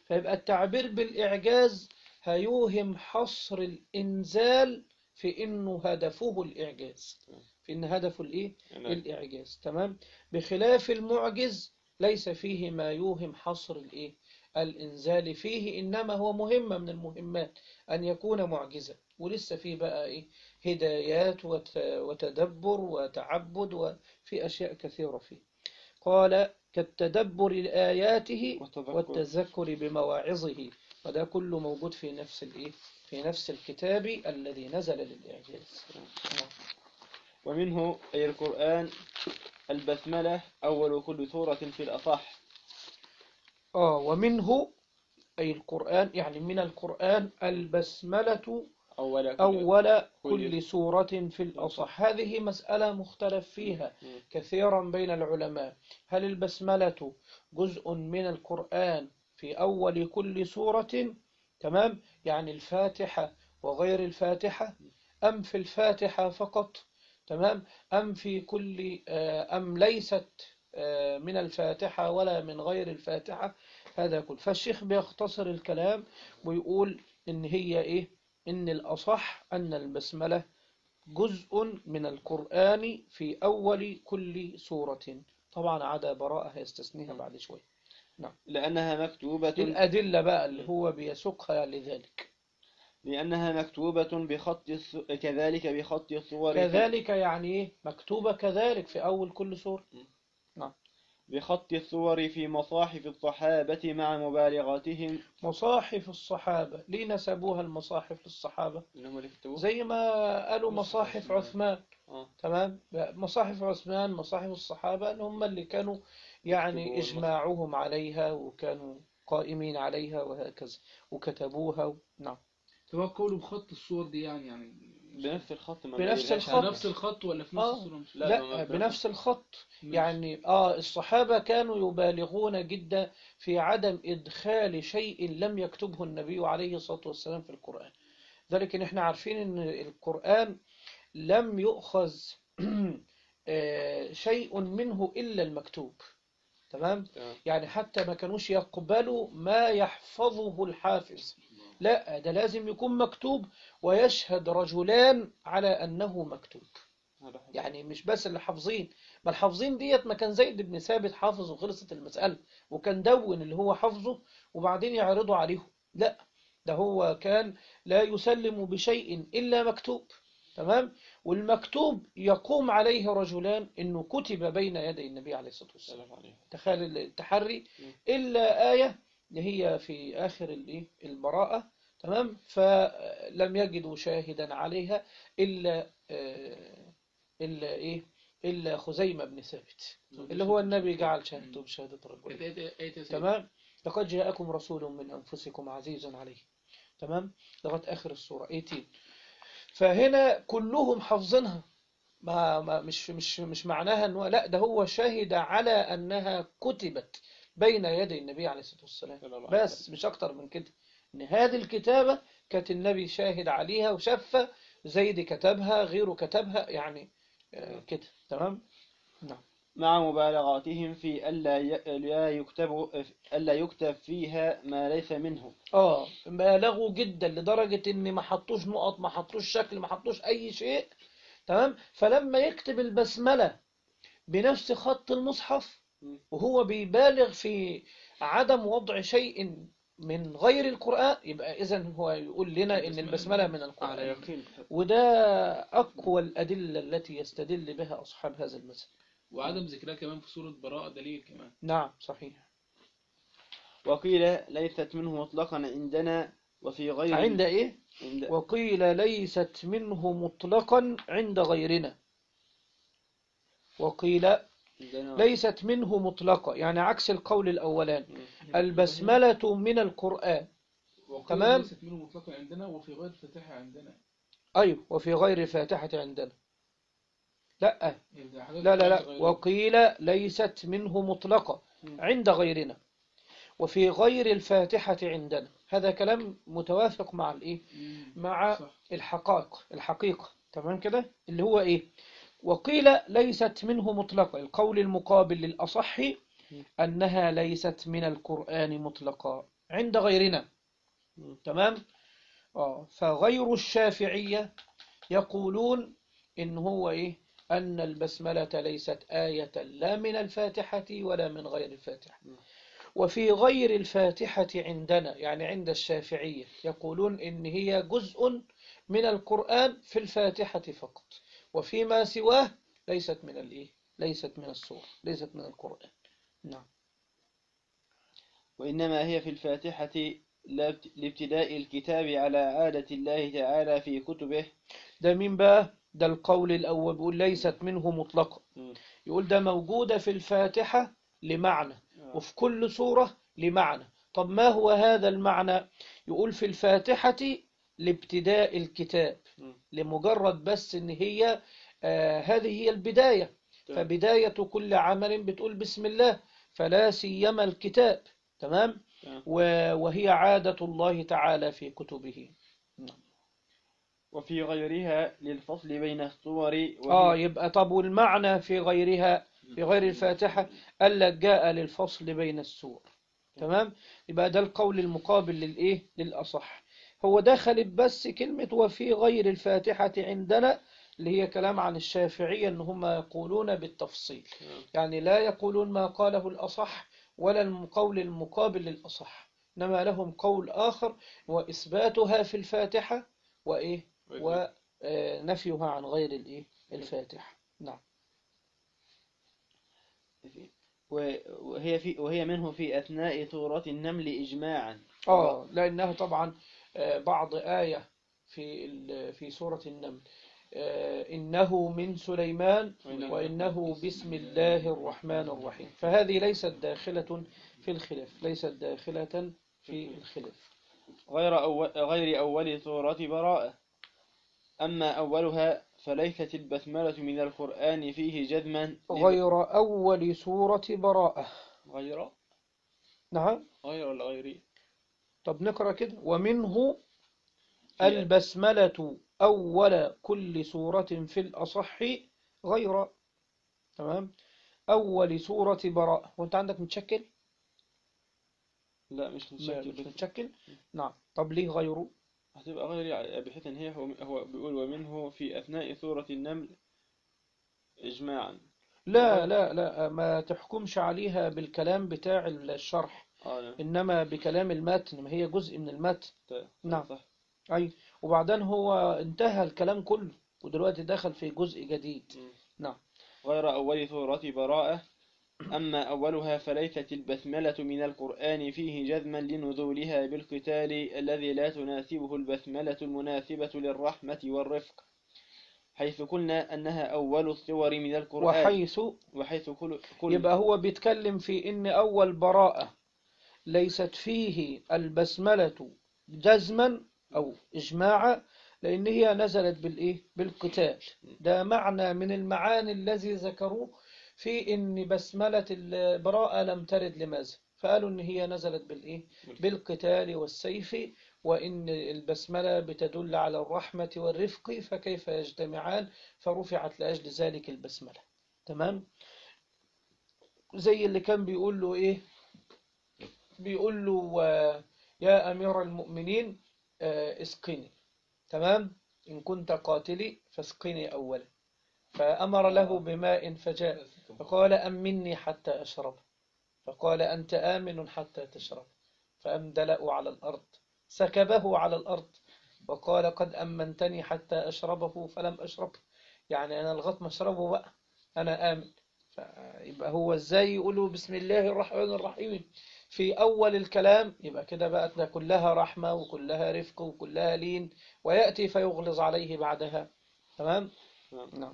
فيبقى التعبير بالإعجاز هيوهم حصر الإنزال في إنه هدفه الإعجاز في إن هدفه الإيه؟ يعني الإعجاز تمام بخلاف المعجز ليس فيه ما يوهم حصر الإيه؟ الإنزال فيه إنما هو مهمة من المهمات أن يكون معجزا ولسه فيه بقى إيه؟ هدايات وت- وتدبر وتعبد وفي أشياء كثيرة فيه قال كالتدبر لآياته والتذكر والتذكر بمواعظه وده كله موجود في نفس الإيه؟ في نفس الكتاب الذي نزل للإعجاز ومنه أي القرآن البسملة أول كل سورة في الأصح آه ومنه أي القرآن يعني من القرآن البسملة أول كل أول كل- كل سورة في الأصح هذه مسألة مختلف فيها مم. كثيرا بين العلماء هل البسملة جزء من القرآن في أول كل سورة تمام يعني الفاتحة وغير الفاتحة أم في الفاتحة فقط تمام أم في كل آه، أم ليست آه، من الفاتحة ولا من غير الفاتحة هذا كل فالشيخ بيختصر الكلام ويقول إن هي إيه إن الأصح أن البسملة جزء من القرآن في أول كل سورة طبعا عدا براءة هيستثنيها بعد شوي لأنها مكتوبة الأدلة بقى اللي هو بيسوقها لذلك لأنها مكتوبة بخط الس... كذلك بخط الصور في... كذلك يعني إيه مكتوبة كذلك في أول كل سورة بخط الصور في مصاحف الصحابة مع مبالغاتهم مصاحف الصحابة ليه نسبوها المصاحف للصحابة إنهم اللي كتبوه زي ما قالوا مصاحف عثمان آه. تمام مصاحف عثمان مصاحف الصحابة اللي هم اللي كانوا يعني يكتبوا إجماعهم عليها وكانوا قائمين عليها وهكذا وكتبوها و... نعم هو قوله بخط الصور دي يعني يعني بنفس الخط ما بنفس بيقولهاش الخط. عنها. نفس الخط ولا في نفس آه. الصورة مش لا، لا, ما- بنفس الخط ماشي. يعني آه الصحابة كانوا يبالغون جدا في عدم إدخال شيء لم يكتبه النبي عليه الصلاة والسلام في القرآن ذلك إن إحنا عارفين إن القرآن لم يؤخذ آه، شيء منه إلا المكتوب تمام تمام. يعني حتى ما كانوش يقبلوا ما يحفظه الحافظ لا ده لازم يكون مكتوب ويشهد رجلان على أنه مكتوب هذا حلو. يعني مش بس اللي حافظين ما الحافظين ديت ما كان زيد بن ثابت حافظ وخلصت المسألة وكان دون اللي هو حافظه وبعدين يعرضوا عليهم لا ده هو كان لا يسلم بشيء إلا مكتوب تمام والمكتوب يقوم عليه رجلان إنه كتب بين يدي النبي عليه الصلاة والسلام سلام عليكم تخيل التحري م. إلا آية اللي هي في آخر الإيه البراءة تمام فلم يجدوا شاهدا عليها إلا آه، إلا إيه إلا خزيمة بن ثابت اللي هو النبي جعل شهادته بشهادة رجل كانت آية آية يا سيدي. تمام لقد جاءكم رسول من أنفسكم عزيز عليه تمام لغاية آخر السورة 18 فهنا كلهم حافظينها ما ما مش مش مش معناها انه لا ده هو شهد على انها كتبت بين يدي النبي عليه الصلاة والسلام صلى الله عليه بس مش اكتر من كده ان هذه الكتابة كانت النبي شاهد عليها وشافها زيد كتبها غيره كتبها يعني آه، كده تمام نعم مع مبالغاتهم في ألا ي... لا يكتب ألا يكتب فيها ما ليس منه اه بالغوا جدا لدرجة ان ما حطوش نقط ما حطوش شكل ما حطوش اي شيء تمام فلما يكتب البسملة بنفس خط المصحف م. وهو بيبالغ في عدم وضع شيء من غير القرآن يبقى إذن هو يقول لنا إن البسملة من على القرآن يقين وده أقوى الأدلة التي يستدل بها أصحاب هذا المذهب وعدم ذكرها كمان في سورة براءة دليل كمان نعم صحيح وقيل ليست منه مطلقا عندنا وفي غير عند إيه؟ عند... وقيل ليست منه مطلقا عند غيرنا وقيل عندنا ليست منه مطلقة يعني عكس القول الأولاني البسملة من القرآن وقيل تمام. ليست منه مطلقا عندنا وفي غير فاتحة عندنا أيوه وفي غير الفاتحة عندنا لا يبقى حاجات لا لا لا غير- وقيل ليست منه مطلقة عند غيرنا وفي غير الفاتحة عندنا هذا كلام متوافق مع الإيه مم. مع صح. الحقائق الحقيقة تمام كده اللي هو إيه وقيل ليست منه مطلقة القول المقابل للأصح أنها ليست من القرآن مطلقا عند غيرنا مم. تمام آه فغير الشافعية يقولون إن هو إيه أن البسملة ليست آية لا من الفاتحة ولا من غير الفاتحة مم. وفي غير الفاتحة عندنا يعني عند الشافعية يقولون إن هي جزء من القرآن في الفاتحة فقط وفيما سواه ليست من الإيه ليست من السورة ليست من القرآن نعم وإنما هي في الفاتحة لابت- لابتداء الكتاب على عادة الله تعالى في كتبه ده مين بقى ده القول الأول بيقول ليست منه مطلقا مم. يقول ده موجودة في الفاتحة لمعنى آه. وفي كل سورة لمعنى طب ما هو هذا المعنى يقول في الفاتحة لابتداء الكتاب مم. لمجرد بس ان هي آه هذه هي البداية تمام. فبداية كل عمل بتقول بسم الله فلا سيما الكتاب تمام تمام. و- وهي عادة الله تعالى في كتبه وفي غيرها للفصل بين الصور وهي آه يبقى طب والمعنى في غيرها في غير الفاتحة ألا جاء للفصل بين السور تمام يبقى ده القول المقابل للإيه للأصح هو دخلت بس كلمة وفي غير الفاتحة عندنا اللي هي كلام عن الشافعية إن هم يقولون بالتفصيل تمام. يعني لا يقولون ما قاله الأصح ولا القول المقابل للأصح إنما لهم قول آخر هو إثباتها في الفاتحة وإيه ونفيها عن غير الإيه الفاتحة نعم و- وهي في وهي منه في أثناء سورة النمل إجماعا آه لأنها طبعا آه، بعض آية في ال- في سورة النمل آه، إنه من سليمان وإنه بسم الله الرحمن الرحيم فهذه ليست داخلة في الخلاف ليست داخلة في الخلاف غير أول غير أول سورة براءة أما أولها فليست البسملة من القرآن فيه جزما غير أول سورة براءة غير نعم غير ولا غيري طب نقرأ كده ومنه البسملة أول كل سورة في الأصح غير تمام أول سورة براءة وأنت عندك متشكل؟ لا مش لا متشكل مش بس متشكل؟ نعم طب ليه غيره؟ هتبقى غيري بحيث إن هي هو, هو بيقول ومنه في أثناء سورة النمل إجماعا لا لا لا ما تحكمش عليها بالكلام بتاع الشرح آه نعم. إنما بكلام المتن ما هي جزء من المتن طيب، نعم. صح أي وبعدين هو انتهى الكلام كله ودلوقتي دخل في جزء جديد مم. نعم غير أول سورة براءة أما أولها فليست البسملة من القرآن فيه جزما لنزولها بالقتال الذي لا تناسبه البسملة المناسبة للرحمة والرفق حيث قلنا أنها أول الصور من القرآن وحيث وحيث كل, كل يبقى هو بيتكلم في إن أول براءة ليست فيه البسملة جزما أو إجماعا لأن هي نزلت بالإيه؟ بالقتال ده معنى من المعاني الذي ذكروه في إن بسملة البراءة لم ترد لماذا فقالوا إن هي نزلت بالإيه؟ بالقتال والسيف وإن البسملة بتدل على الرحمة والرفق فكيف يجتمعان فرفعت لأجل ذلك البسملة تمام زي اللي كان بيقول له إيه بيقول له آه، يا أمير المؤمنين آه، اسقني تمام إن كنت قاتلي فاسقني أولا فأمر له بماء فجاء فقال أمني حتى أشرب فقال أنت آمن حتى تشرب فأمدلأ على الأرض سكبه على الأرض وقال قد أمنتني حتى أشربه فلم أشرب يعني أنا لغاية ما أشربه بقى أنا آمن فيبقى هو إزاي يقولوا بسم الله الرحمن الرحيم في أول الكلام يبقى كده بقى ده كلها رحمة وكلها رفق وكلها لين ويأتي فيغلظ عليه بعدها تمام نعم. نعم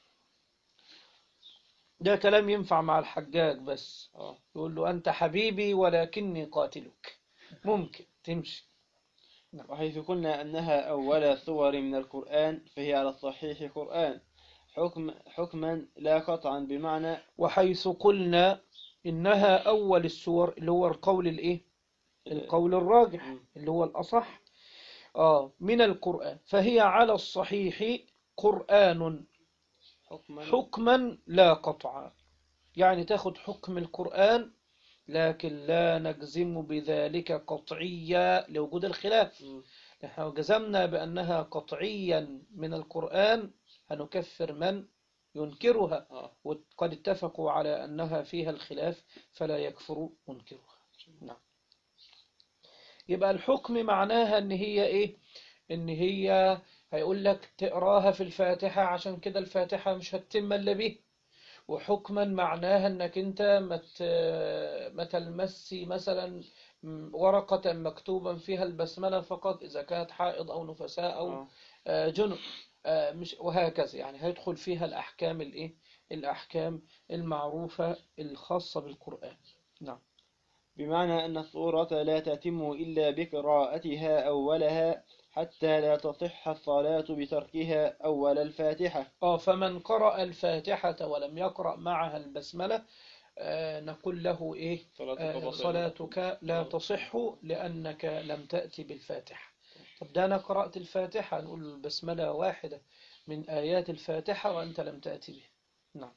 ده كلام ينفع مع الحجاج بس آه. يقول له أنت حبيبي ولكني قاتلك ممكن تمشي وحيث قلنا أنها أول سور من القرآن فهي على الصحيح قرآن حكم حكما لا قطعا بمعنى وحيث قلنا إنها أول السور اللي هو القول الإيه القول الراجح مم. اللي هو الأصح آه من القرآن فهي على الصحيح قرآن حكما حكما لا قطعا يعني تاخد حكم القرآن لكن لا نجزم بذلك قطعيا لوجود الخلاف مم. نحن جزمنا بأنها قطعيا من القرآن هنكفر من ينكرها آه. وقد اتفقوا على أنها فيها الخلاف فلا يكفر منكرها نعم يبقى الحكم معناها ان هي ايه ان هي هيقول لك تقراها في الفاتحة عشان كده الفاتحة مش هتتم الا به وحكما معناها انك انت ما ت- ما تلمسي مثلا م- ورقة مكتوبا فيها البسملة فقط إذا كانت حائض أو نفساء أو آه. آه، جنب آه، مش وهكذا يعني هيدخل فيها الأحكام الإيه الأحكام المعروفة الخاصة بالقرآن نعم بمعنى أن الصورة لا تتم إلا بقراءتها أولها حتى لا تصح الصلاة بتركها أول الفاتحة آه فمن قرأ الفاتحة ولم يقرأ معها البسملة آه، نقول له إيه صلاتك آه، باطلة. صلاتك لا تصح لأنك لم تأتي بالفاتحة طب ده أنا قرأت الفاتحة نقول له البسملة واحدة من آيات الفاتحة وأنت لم تأتي بها نعم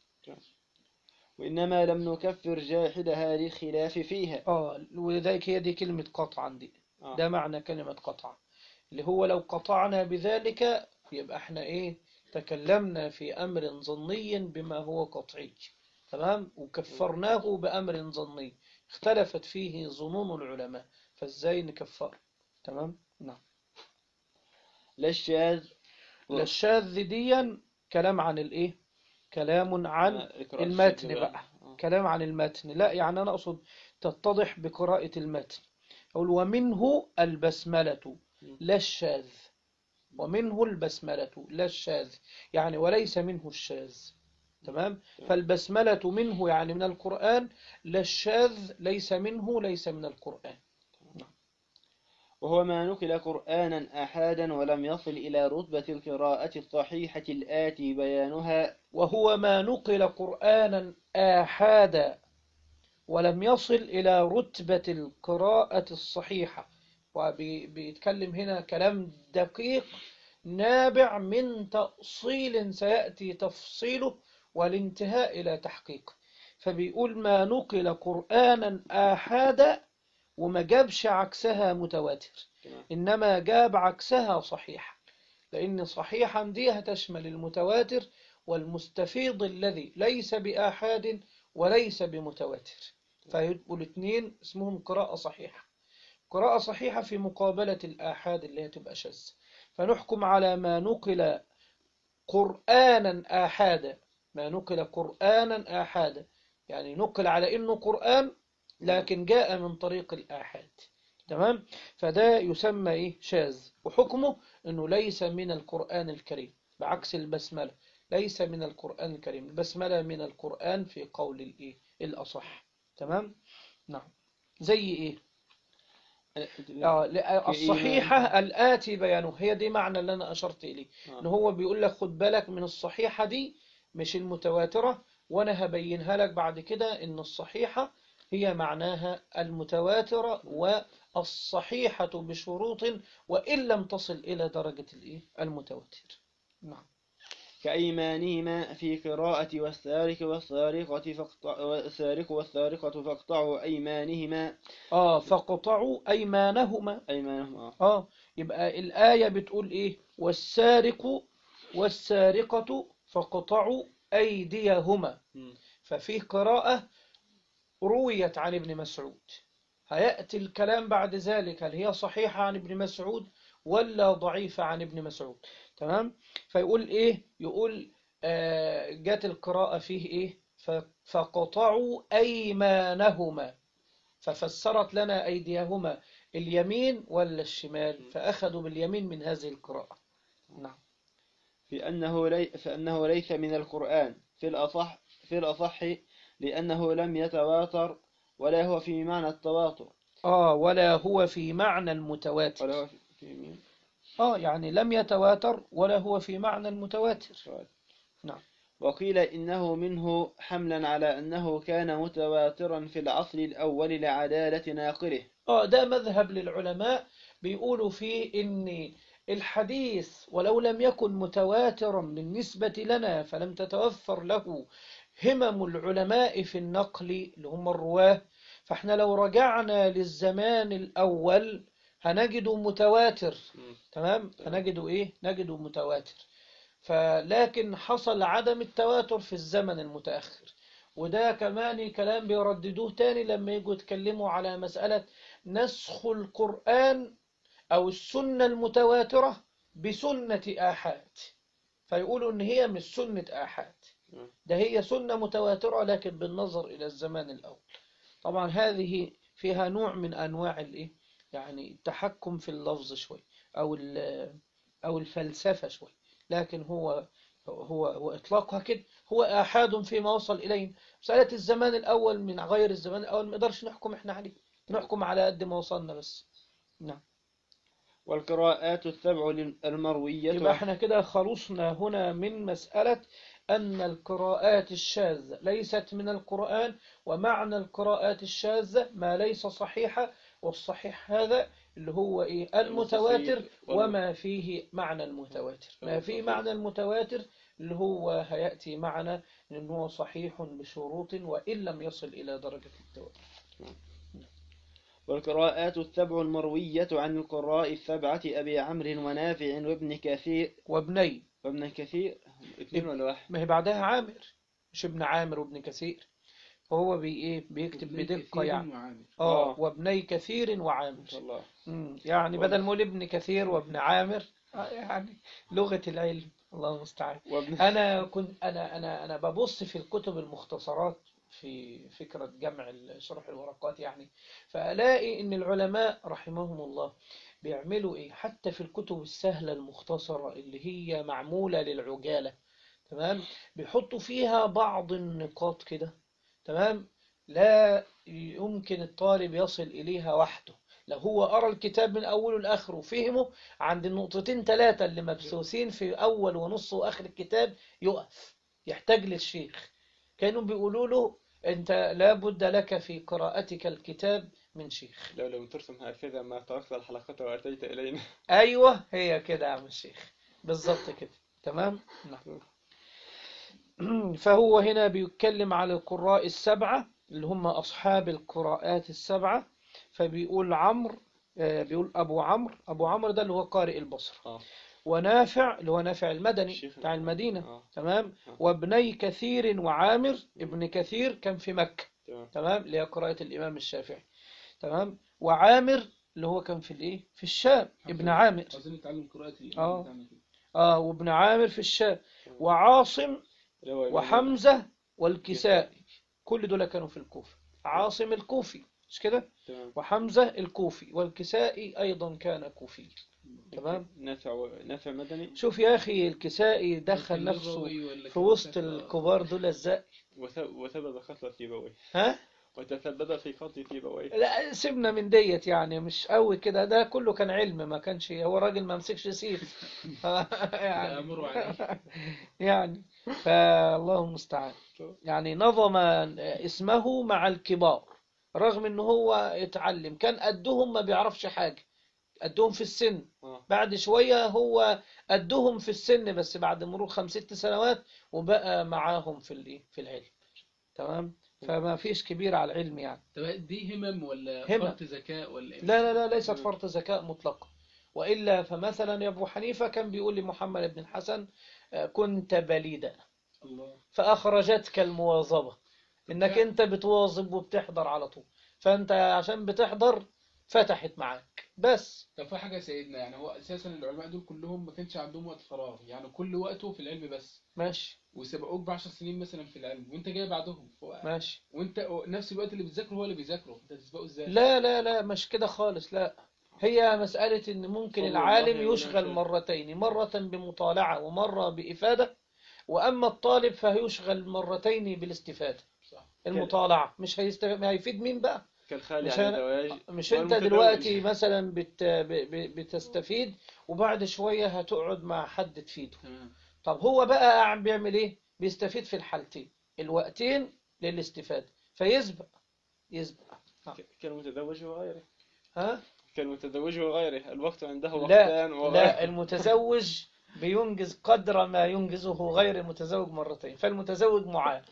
وإنما لم نكفر جاحدها للخلاف فيها آه ولذلك هي دي كلمة قطعا دي آه. ده معنى كلمة قطع اللي هو لو قطعنا بذلك يبقى احنا ايه تكلمنا في أمر ظني بما هو قطعي تمام وكفرناه بأمر ظني اختلفت فيه ظنون العلماء فازاي نكفر تمام نعم لا الشاذ لا الشاذ ديا كلام عن الايه كلام عن إقراء المتن الشاذ بقى آه. كلام عن المتن لا يعني أنا أقصد تتضح بقراءة المتن أقول ومنه البسملة لا الشاذ ومنه البسملة لا الشاذ يعني وليس منه الشاذ تمام فالبسملة منه يعني من القرآن لا الشاذ ليس منه ليس من القرآن وهو ما نقل قرآنا أحادا ولم يصل إلى رتبة القراءة الصحيحة الآتي بيانها وهو ما نقل قرآنا آحادا ولم يصل إلى رتبة القراءة الصحيحة وبيتكلم هنا كلام دقيق نابع من تأصيل سيأتي تفصيله والانتهاء إلى تحقيق فبيقول ما نقل قرآنا آحادا وما جابش عكسها متواتر تمام. إنما جاب عكسها صحيحة لأن صحيحا دي هتشمل المتواتر والمستفيض الذي ليس بآحاد وليس بمتواتر فيبقوا الاثنين اسمهم قراءة صحيحة قراءة صحيحة في مقابلة الآحاد اللي هتبقى شاذ فنحكم على ما نقل قرآنا آحادا ما نقل قرآنا آحادا يعني نقل على إنه قرآن لكن جاء من طريق الآحاد تمام فده يسمى إيه شاذ وحكمه إنه ليس من القرآن الكريم بعكس البسملة ليس من القرآن الكريم البسملة من القرآن في قول الإيه الأصح تمام نعم زي إيه آه، لا- الصحيحة الآتي بيانه هي دي معنى اللي أنا أشرت إليه آه. إن هو بيقول لك خد بالك من الصحيحة دي مش المتواترة وأنا هبينها لك بعد كده إن الصحيحة هي معناها المتواترة والصحيحة بشروط وإن لم تصل إلى درجة الإيه المتواتر نعم كأيمانهما في قراءة والسارق والسارقة فاقطع والسارق والسارقة فاقطعوا أيمانهما آه فقطعوا أيمانهما أيمانهما آه يبقى الآية بتقول إيه والسارق والسارقة فقطعوا أيديهما مم. ففيه قراءة رويت عن ابن مسعود هيأتي الكلام بعد ذلك هل هي صحيحة عن ابن مسعود ولا ضعيفة عن ابن مسعود تمام فيقول إيه يقول آه جت القراءة فيه إيه ف- فقطعوا أيمانهما ففسرت لنا أيديهما اليمين ولا الشمال فأخذوا باليمين من هذه القراءة نعم في أنه لي فأنه ليس من القرآن في الأصح في الأصح لأنه لم يتواتر ولا هو في معنى التواتر آه ولا هو في معنى المتواتر ولا هو في- في مين؟ آه يعني لم يتواتر ولا هو في معنى المتواتر نعم. وقيل إنه منه حملا على أنه كان متواترا في العصر الأول لعدالة ناقله آه ده مذهب للعلماء بيقولوا فيه إن الحديث ولو لم يكن متواترا بالنسبة لنا فلم تتوفر له همم العلماء في النقل اللي هم الرواه فاحنا لو رجعنا للزمان الأول هنجده متواتر مم. تمام هنجده إيه نجده متواتر فلكن حصل عدم التواتر في الزمن المتأخر وده كمان كلام بيرددوه تاني لما يجوا يتكلموا على مسألة نسخ القرآن أو السنة المتواترة بسنة آحاد فيقولوا إن هي مش سنة آحاد مم. ده هي سنة متواترة لكن بالنظر إلى الزمان الأول طبعا هذه فيها نوع من أنواع الإيه يعني التحكم في اللفظ شوي أو ال- أو الفلسفة شوي لكن هو هو هو إطلاقها كده هو آحاد فيما وصل إلينا مسألة الزمان الأول من غير الزمان الأول ما نقدرش نحكم إحنا عليه نحكم على قد ما وصلنا بس نعم والقراءات السبع المروية يبقى احنا كده خلصنا هنا من مسألة أن القراءات الشاذة ليست من القرآن ومعنى القراءات الشاذة ما ليس صحيحة والصحيح هذا اللي هو إيه المتواتر المتصل وما فيه معنى المتواتر ما فيه معنى المتواتر اللي هو هيأتي معنا إن هو صحيح بشروط وإن لم يصل إلى درجة التواتر والقراءات السبع المروية عن القراء السبعة أبي عمرو ونافع وابن كثير وابني وابن كثير اثنين ولا واحد ما هي بعدها عامر مش ابن عامر وابن كثير فهو بي إيه بيكتب ابن بدقة كثير يعني وعامر. اه آه. وابني كثير ما وعامر شاء الله مم. يعني بدل ما اقول ابن كثير وابن عامر آه، يعني لغة العلم الله المستعان وابن انا كنت انا انا انا ببص في الكتب المختصرات في فكرة جمع شرح الورقات يعني فألاقي إن العلماء رحمهم الله بيعملوا إيه حتى في الكتب السهلة المختصرة اللي هي معمولة للعجالة تمام بيحطوا فيها بعض النقاط كده تمام لا يمكن الطالب يصل إليها وحده لو هو قرأ الكتاب من أوله لآخره وفهمه عند النقطتين ثلاثة اللي مبثوثين في أول ونص وآخر الكتاب يقف يحتاج للشيخ كانوا بيقولوا له أنت لابد لك في قراءتك الكتاب من شيخ لو لم ترسم هكذا ما تركت الحلقة وأتيت إلينا أيوة هي كده يا عم الشيخ بالظبط كده تمام نعم فهو هنا بيتكلم على القراء السبعة اللي هم أصحاب القراءات السبعة فبيقول عمرو آه، بيقول أبو عمرو أبو عمرو ده اللي هو قارئ البصرة آه. ونافع اللي هو نافع المدني الشيخ بتاع المدينة آه. تمام آه. وابني كثير وعامر ابن كثير كان في مكة تمام تمام اللي هي قراءة الإمام الشافعي تمام وعامر اللي هو كان في الإيه في الشام ابن عامر عاوزين نتعلم قراءة آه. الإمام بتاعنا كده آه وابن عامر في الشام وعاصم اللي هو إمام- وحمزة والكسائي كل دول كانوا في الكوفة عاصم الكوفي مش كده تمام وحمزة الكوفي والكسائي أيضا كان كوفي تمام نافع و... نافع مدني شوف يا أخي الكسائي دخل نفسه اللغوي ولا في كان وسط شكله- الكبار دول ازاي وث... وسبب قتل سيبويه ها وتسبب في قتل سيبويه لا سيبنا من ديت يعني مش قوي كده ده كله كان علم ما كانش هو راجل ما مسكش سيف يعني أمر عليه يعني فالله المستعان يعني نظم اسمه مع الكبار رغم ان هو اتعلم كان قدهم ما بيعرفش حاجة قدهم في السن آه. بعد شوية هو قدهم في السن بس بعد مرور خمس ست سنوات وبقى معاهم في الايه في العلم تمام فما فيش كبير على العلم يعني طب دي همم ولا همم. فرط ذكاء ولا إيه؟ لا لا لا ليست فرط ذكاء مطلقا وإلا فمثلا يا أبو حنيفة كان بيقول لمحمد بن الحسن آه، كنت بليدا الله فأخرجتك المواظبة إنك أنت بتواظب وبتحضر على طول فأنت عشان بتحضر فتحت معاك بس طب في حاجة يا سيدنا يعني هو أساسا العلماء دول كلهم ما كانش عندهم وقت فراغ يعني كل وقته في العلم بس ماشي وسبقوك بعشر سنين مثلا في العلم وأنت جاي بعدهم ف- ماشي وأنت نفس الوقت اللي بتذاكره هو اللي بيذاكره أنت تسبقه إزاي؟ لا لا لا مش كده خالص لا هي مسألة إن ممكن صلى العالم الله عليه يشغل وسلم. مرتين مرة بمطالعة ومرة بإفادة وأما الطالب فهيشغل مرتين بالاستفادة صح المطالعة مش هيستف... هيفيد مين بقى كالخالي مش عن أنا- الزواج مش انت والمتزوج. دلوقتي مثلا بت... ب... ب... بتستفيد وبعد شوية هتقعد مع حد تفيده تمام طب هو بقى عم بيعمل ايه بيستفيد في الحالتين الوقتين للاستفادة فيسبق يسبق ك- كالمتزوج وغيره ها كالمتزوج وغيره الوقت عنده لا وقتان وغيره لا المتزوج بينجز قدر ما ينجزه غير المتزوج مرتين فالمتزوج معان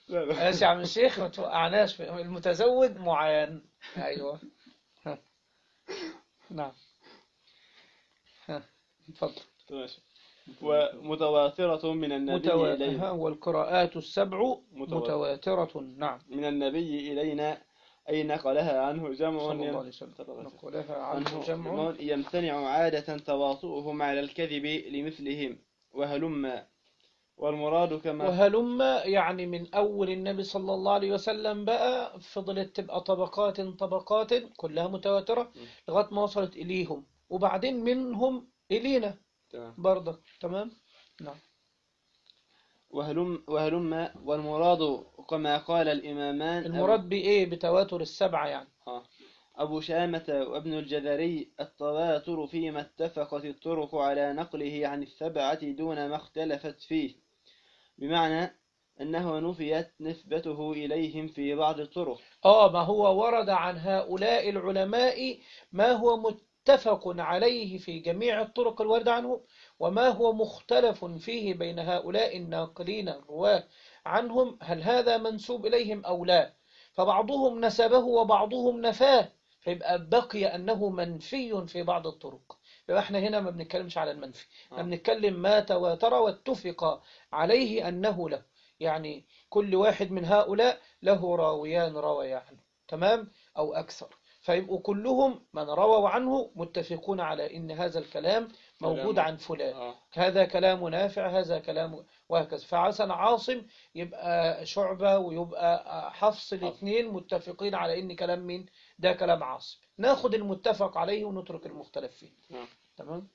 لا لا ماشي يا عم الشيخ ما توقعناش في المتزوج معان ايوه ها. نعم ها اتفضل ماشي ومتواترة من النبي متوا... ها، إلينا والقراءات السبع متواترة. متواترة نعم من النبي إلينا أي نقلها عنه جمع صلى الله يم- عليه وسلم صلى الله عليه وسلم. نقولها عنه عنه جمع جمع يمتنع عادة تواطؤهم على الكذب لمثلهم وهلم والمراد كما وهلم يعني من أول النبي صلى الله عليه وسلم بقى فضلت تبقى طبقات طبقات كلها متواترة لغاية ما وصلت إليهم وبعدين منهم إلينا تمام. برضه تمام نعم وهلم وهلم والمراد كما قال الإمامان المراد بإيه بتواتر السبعة يعني آه. أبو شامة وابن الجذري التواتر فيما اتفقت الطرق على نقله عن السبعة دون ما اختلفت فيه بمعنى أنه نفيت نسبته إليهم في بعض الطرق آه ما هو ورد عن هؤلاء العلماء ما هو متفق عليه في جميع الطرق الواردة عنه وما هو مختلف فيه بين هؤلاء الناقلين الرواة عنهم هل هذا منسوب إليهم أو لا فبعضهم نسبه وبعضهم نفاه فيبقى بقي أنه منفي في بعض الطرق يبقى احنا هنا ما بنتكلمش على المنفي احنا آه. بنتكلم ما تواتر واتفق عليه أنه له يعني كل واحد من هؤلاء له راويان روي عنه تمام أو أكثر فيبقوا كلهم من رووا عنه متفقون على إن هذا الكلام موجود كلام- عن فلان آه. هذا كلام نافع هذا كلام وهكذا فعسن عاصم يبقى شعبة ويبقى حفص الاثنين متفقين على إن كلام مين ده كلام عاصم ناخد المتفق عليه ونترك المختلف فيه نعم. تمام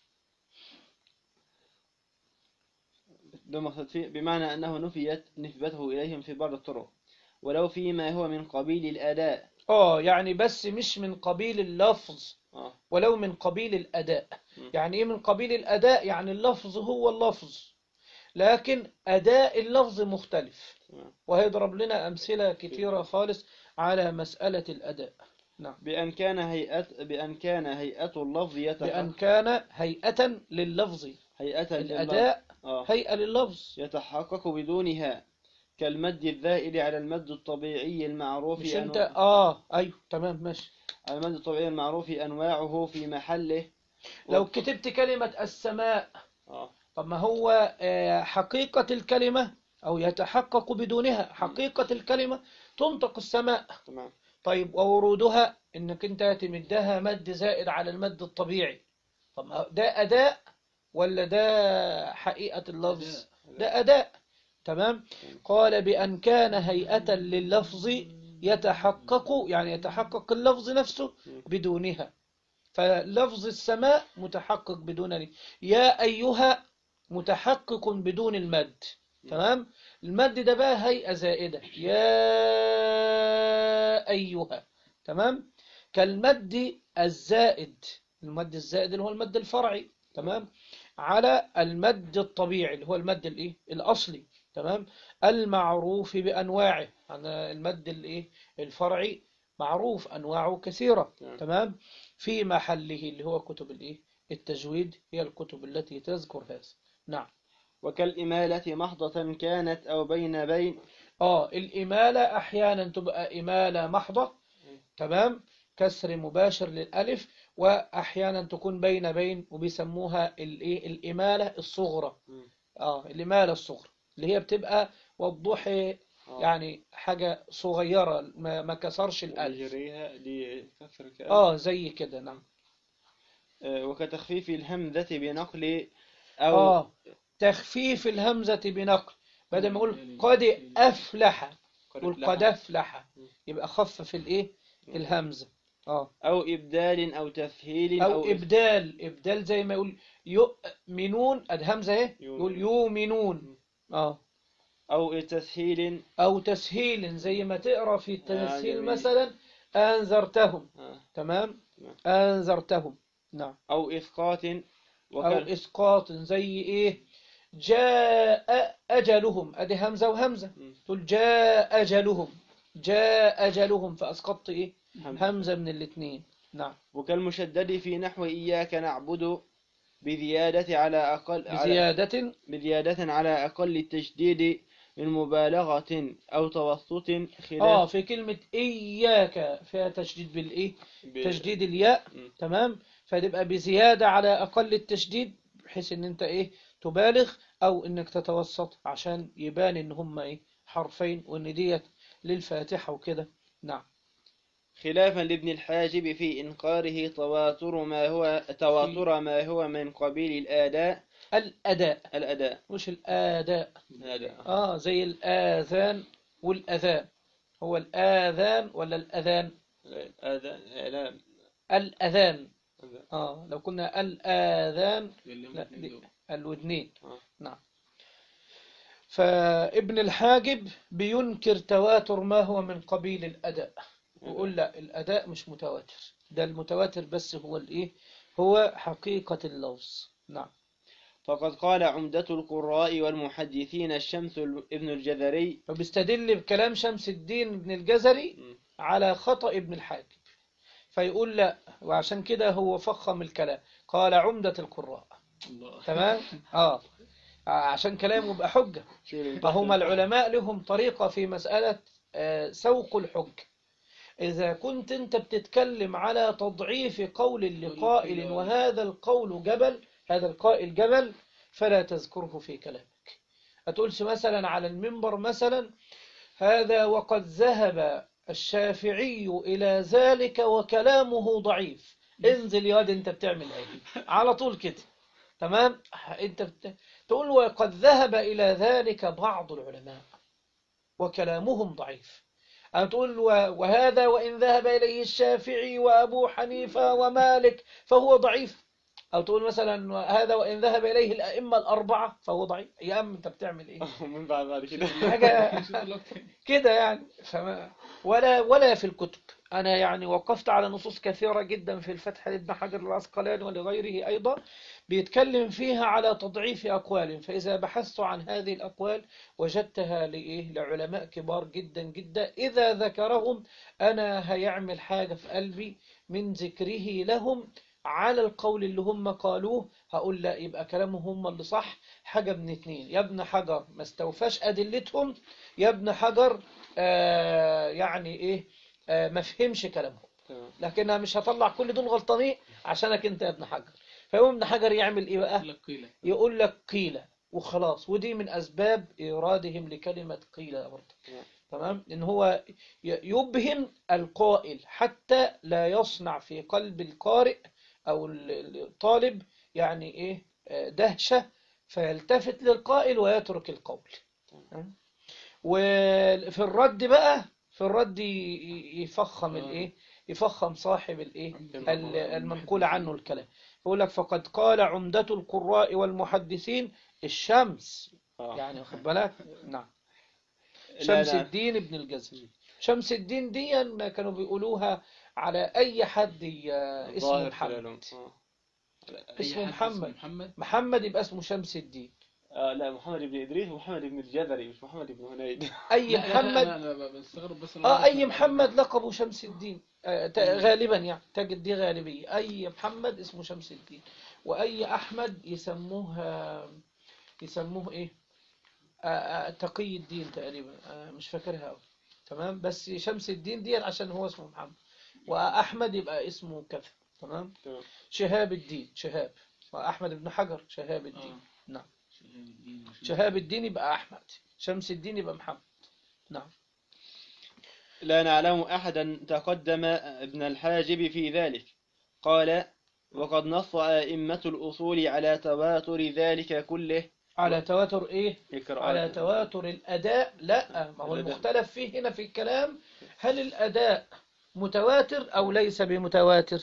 ده مقصد فيه بمعنى أنه نفيت نسبته إليهم في بعض الطرق ولو فيما هو من قبيل الأداء اه يعني بس مش من قبيل اللفظ آه. ولو من قبيل الأداء م. يعني إيه من قبيل الأداء يعني اللفظ هو اللفظ لكن أداء اللفظ مختلف تمام. وهيضرب لنا أمثلة كثيرة خالص على مسألة الأداء نعم بأن كان هيئة بأن كان هيئة اللفظ بأن يتحقق كان هيئة لللفظ هيئة لللفظ. الأداء آه. هيئة لللفظ يتحقق بدونها كالمد الذائل على المد الطبيعي المعروف مش أنت أنواع- آه أيوه تمام ماشي على المد الطبيعي المعروف أنواعه في محله لو كتبت كلمة السماء آه. طب ما هو آه، حقيقة الكلمة أو يتحقق بدونها حقيقة الكلمة تنطق السماء تمام طيب وورودها إنك أنت تمدها مد زائد على المد الطبيعي طب ما ده أداء ولا ده حقيقة اللفظ ده أداء تمام قال بأن كان هيئة لللفظ يتحقق يعني يتحقق اللفظ نفسه بدونها فلفظ السماء متحقق بدون يا أيها متحقق بدون المد تمام المد ده بقى هيئة زائدة يا أيها تمام كالمد الزائد المد الزائد اللي هو المد الفرعي تمام على المد الطبيعي اللي هو المد الايه الاصلي تمام المعروف بانواعه يعني المد الايه الفرعي معروف انواعه كثيره تمام. تمام في محله اللي هو كتب الايه التجويد هي الكتب التي تذكر هذا نعم وكالإمالة محضة كانت أو بين بين اه الإمالة أحيانا تبقى إمالة محضة تمام كسر مباشر للألف وأحيانا تكون بين بين وبيسموها الإيه الإمالة الصغرى مم. اه الإمالة الصغرى اللي هي بتبقى والضحى آه. يعني حاجة صغيرة ما, ما كسرش الألف يجريها لكسر كألف. اه زي كده نعم آه، وكتخفيف الهمزة بنقل أو اه تخفيف الهمزة بنقل بدل ما يقول قد أفلح يقول قد أفلح يبقى خفف الإيه الهمزة اه أو إبدال أو تسهيل أو أو إبدال إبدال زي ما يقول يؤمنون أد همزة إيه يقول يؤمنون اه أو تسهيل أو تسهيل زي ما تقرأ في التسهيل جميل. مثلا أنذرتهم آه، تمام تمام. أنذرتهم نعم أو إسقاط أو وكال... إسقاط زي إيه جاء أجلهم أدي همزة وهمزة مم. تقول جاء أجلهم جاء أجلهم فأسقطت إيه همزة. همزة من الاثنين نعم وكالمشدد في نحو إياك نعبد بزيادة على أقل على بزيادة بزيادة على أقل التشديد من مبالغة أو توسط اه خلاف في كلمة إياك فيها تشديد بالإيه ب- تشديد الياء م. تمام فتبقى بزيادة على أقل التشديد بحيث إن أنت إيه تبالغ أو إنك تتوسط عشان يبان إن هما إيه حرفين وإن ديت للفاتحة وكده نعم خلافا لابن الحاجب في إنكاره تواتر ما هو تواتر ما هو من قبيل الآداء الأداء الأداء مش الآداء الأداء آه زي الآذان والأذان هو الآذان ولا الأذان الأداء لا الأذان لا. آه لو كنا الآذان اللي هم لا الاتنين دي دول. الودنين آه. نعم فابن الحاجب بينكر تواتر ما هو من قبيل الأداء ويقول لا الأداء مش متواتر ده المتواتر بس هو الإيه هو حقيقة اللفظ نعم فقد قال عمدة القراء والمحدثين الشمس ابن الجذري فبيستدل بكلام شمس الدين ابن الجزري م. على خطأ ابن الحاجب فيقول لا وعشان كده هو فخم الكلام قال عمدة القراء الله تمام اه عشان كلامه يبقى حجة شو اللي فهم العلماء لهم طريقة في مسألة آه، سوق الحج إذا كنت أنت بتتكلم على تضعيف قول لقائل وهذا القول جبل هذا القائل جبل فلا تذكره في كلامك هتقولش مثلا على المنبر مثلا هذا وقد ذهب الشافعي إلى ذلك وكلامه ضعيف انزل يا واد انت بتعمل ايه على طول كده تمام انت بت... تقول وقد ذهب إلى ذلك بعض العلماء وكلامهم ضعيف أن تقول و- وهذا وإن ذهب إليه الشافعي وأبو حنيفة ومالك فهو ضعيف أو تقول مثلا هذا وإن ذهب إليه الأئمة الأربعة فهو ضعيف يا أم أنت بتعمل إيه من بعد بعد كده حاجة كده يعني فما ولا ولا في الكتب أنا يعني وقفت على نصوص كثيرة جدا في الفتح لابن حجر العسقلاني ولغيره أيضا بيتكلم فيها على تضعيف أقوال فإذا بحثت عن هذه الأقوال وجدتها لإيه لعلماء كبار جدا جدا إذا ذكرهم أنا هيعمل حاجة في قلبي من ذكره لهم على القول اللي هم قالوه هقول لا يبقى كلامهم هم اللي صح حاجة من اتنين يا ابن حجر ما استوفاش أدلتهم يا ابن حجر آه يعني إيه آه ما فهمش كلامهم تمام. لكن أنا مش هطلع كل دول غلطانين عشانك انت يا ابن حجر فيقوم ابن حجر يعمل ايه بقى لك قيلة يقول لك قيل وخلاص ودي من اسباب ايرادهم لكلمة قيل برضه تمام. تمام ان هو ي- يبهم القائل حتى لا يصنع في قلب القارئ او ال- ال- الطالب يعني ايه آه، دهشة فيلتفت للقائل ويترك القول تمام؟ وفي الرد بقى في الرد ي- ي- يفخم آه. الايه يفخم صاحب الايه عمدة ال- القراء المنقول عنه الكلام يقول لك فقد قال عمدة القراء والمحدثين الشمس آه. يعني واخد بالك نعم لا، شمس لا. الدين ابن الجزري شمس الدين دي كانوا بيقولوها على أي حد ي- اسمه ظاهر محمد خلالهم. آه. أي اسمه حد محمد. محمد محمد يبقى اسمه شمس الدين آه لا محمد بن إدريس ومحمد بن الجذري مش محمد بن هنيد أي لا، لا، محمد أنا أنا بستغرب بس أنا اه بعرف اي إن- محمد لقبه شمس الدين آه ت- غالبا يعني تجد دي غالبية اي محمد اسمه شمس الدين واي احمد يسموه آه، يسموه ايه آه، آه، تقي الدين تقريبا آه، مش فاكرها قوي تمام بس شمس الدين دي عشان هو اسمه محمد واحمد يبقى اسمه كذا تمام تمام. شهاب الدين شهاب واحمد بن حجر شهاب الدين آه. نعم شهاب الدين وشهاب- شهاب الدين يبقى احمد شمس الدين يبقى محمد نعم لا نعلم أحدا تقدم ابن الحاجب في ذلك قال وقد نص أئمة الأصول على تواتر ذلك كله على تواتر ايه القراءات. على تواتر الأداء لا ما هو الأداء. المختلف فيه هنا في الكلام هل الأداء متواتر أو ليس بمتواتر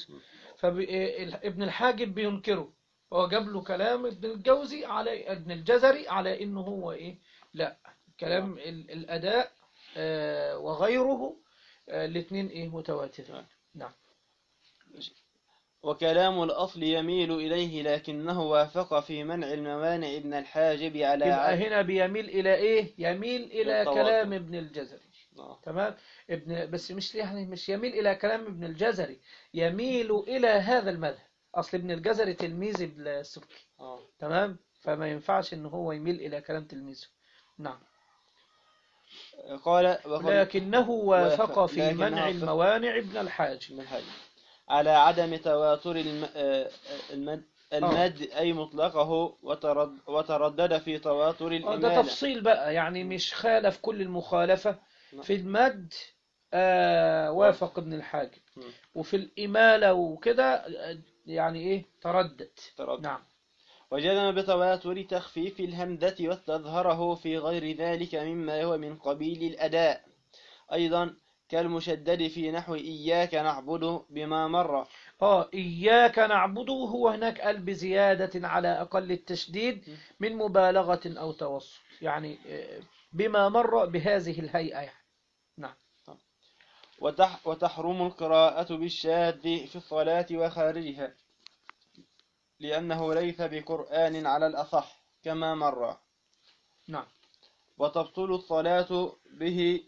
فابن الحاجب بينكره هو جاب له كلام ابن الجوزي على ابن الجزري على إنه هو إيه لا كلام ال- الأداء آه، وغيره آه، الاثنين إيه متواترين نعم وكلام الأصل يميل إليه لكنه وافق في منع الموانع ابن الحاجب على يبقى عد- هنا بيميل إلى إيه يميل إلى للتواتر. كلام ابن الجزري آه. تمام ابن بس مش يعني مش يميل إلى كلام ابن الجزري يميل إلى هذا المذهب أصل ابن الجزري تلميذ ابن السبكي آه. تمام فما ينفعش إن هو يميل إلى كلام تلميذه نعم قال وقد لكنه وافق في لكنه منع وافق. الموانع ابن الحاج من الحج على عدم تواتر الم... آه، المد... آه. المد أي مطلقه وترد... وتردد في تواتر آه، ده الإمالة تفصيل بقى يعني مش خالف كل المخالفة نعم. في المد آه وافق ابن الحاج مم. وفي الإمالة وكده آه، يعني إيه تردد تردد. نعم وجزم بتواتر تخفيف الهمزة واستظهره في غير ذلك مما هو من قبيل الأداء أيضا كالمشدد في نحو إياك نعبد بما مر آه إياك نعبد هو هناك قال بزيادة على أقل التشديد من مبالغة أو توسط يعني آه، بما مر بهذه الهيئة يعني. نعم وتح... وتحرم القراءة بالشاذ في الصلاة وخارجها لأنه ليس بقرآن على الأصح كما مر نعم وتبطل الصلاة به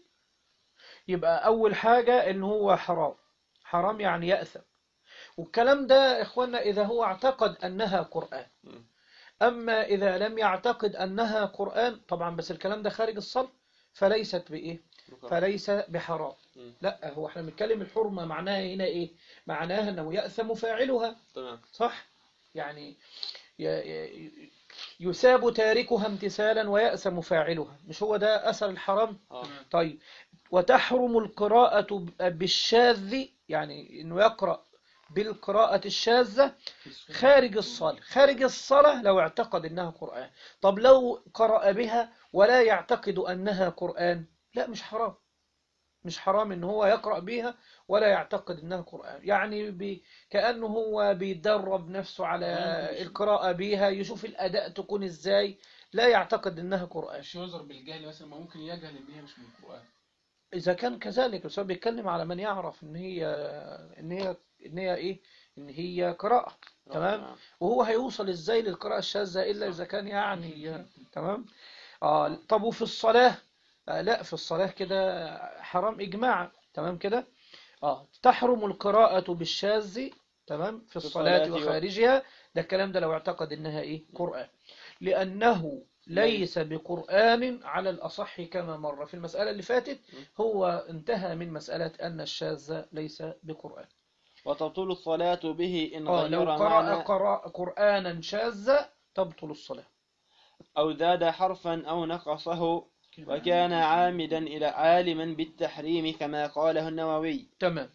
يبقى أول حاجة إن هو حرام حرام يعني يأثم والكلام ده إخوانا إذا هو اعتقد أنها قرآن مم. أما إذا لم يعتقد أنها قرآن طبعا بس الكلام ده خارج الصلاة فليست بإيه فليس بحرام مم. لا هو احنا بنتكلم الحرمة معناها هنا إيه معناها أنه يأثم فاعلها تمام صح يعني ي- ي- يساب تاركها امتثالا ويأثم فاعلها مش هو ده أثر الحرام آه. طيب وتحرم القراءة ب- بالشاذ يعني انه يقرأ بالقراءة الشاذة خارج الصلاة خارج الصلاة لو اعتقد انها قرآن طب لو قرأ بها ولا يعتقد انها قرآن لا مش حرام مش حرام ان هو يقرأ بها ولا يعتقد انها قرآن يعني بي كأنه هو بيدرب نفسه على القراءة بها يشوف الأداء تكون ازاي لا يعتقد انها قرآن مش يعذر بالجهل مثلا ما ممكن يجهل ان هي مش من القرآن إذا كان كذلك بس هو بيتكلم على من يعرف إن هي إن هي إن هي إيه إن هي قراءة تمام نعم. وهو هيوصل إزاي للقراءة الشاذة إلا إذا كان يعني تمام آه طب وفي الصلاة آه لا في الصلاة كده حرام إجماعا تمام كده آه تحرم القراءة بالشاذ تمام في الصلاة الصلاة و- وخارجها ده الكلام ده لو اعتقد إنها إيه قرآن لأنه ليس بقرآن على الأصح كما مر في المسألة اللي فاتت هو انتهى من مسألة أن الشاذ ليس بقرآن وتبطل الصلاة به إن آه لو غير قرأ معنى قرأ قرآنا شاذا تبطل الصلاة أو زاد حرفا أو نقصه وكان عامدا إلى عالما بالتحريم كما قاله النووي تمام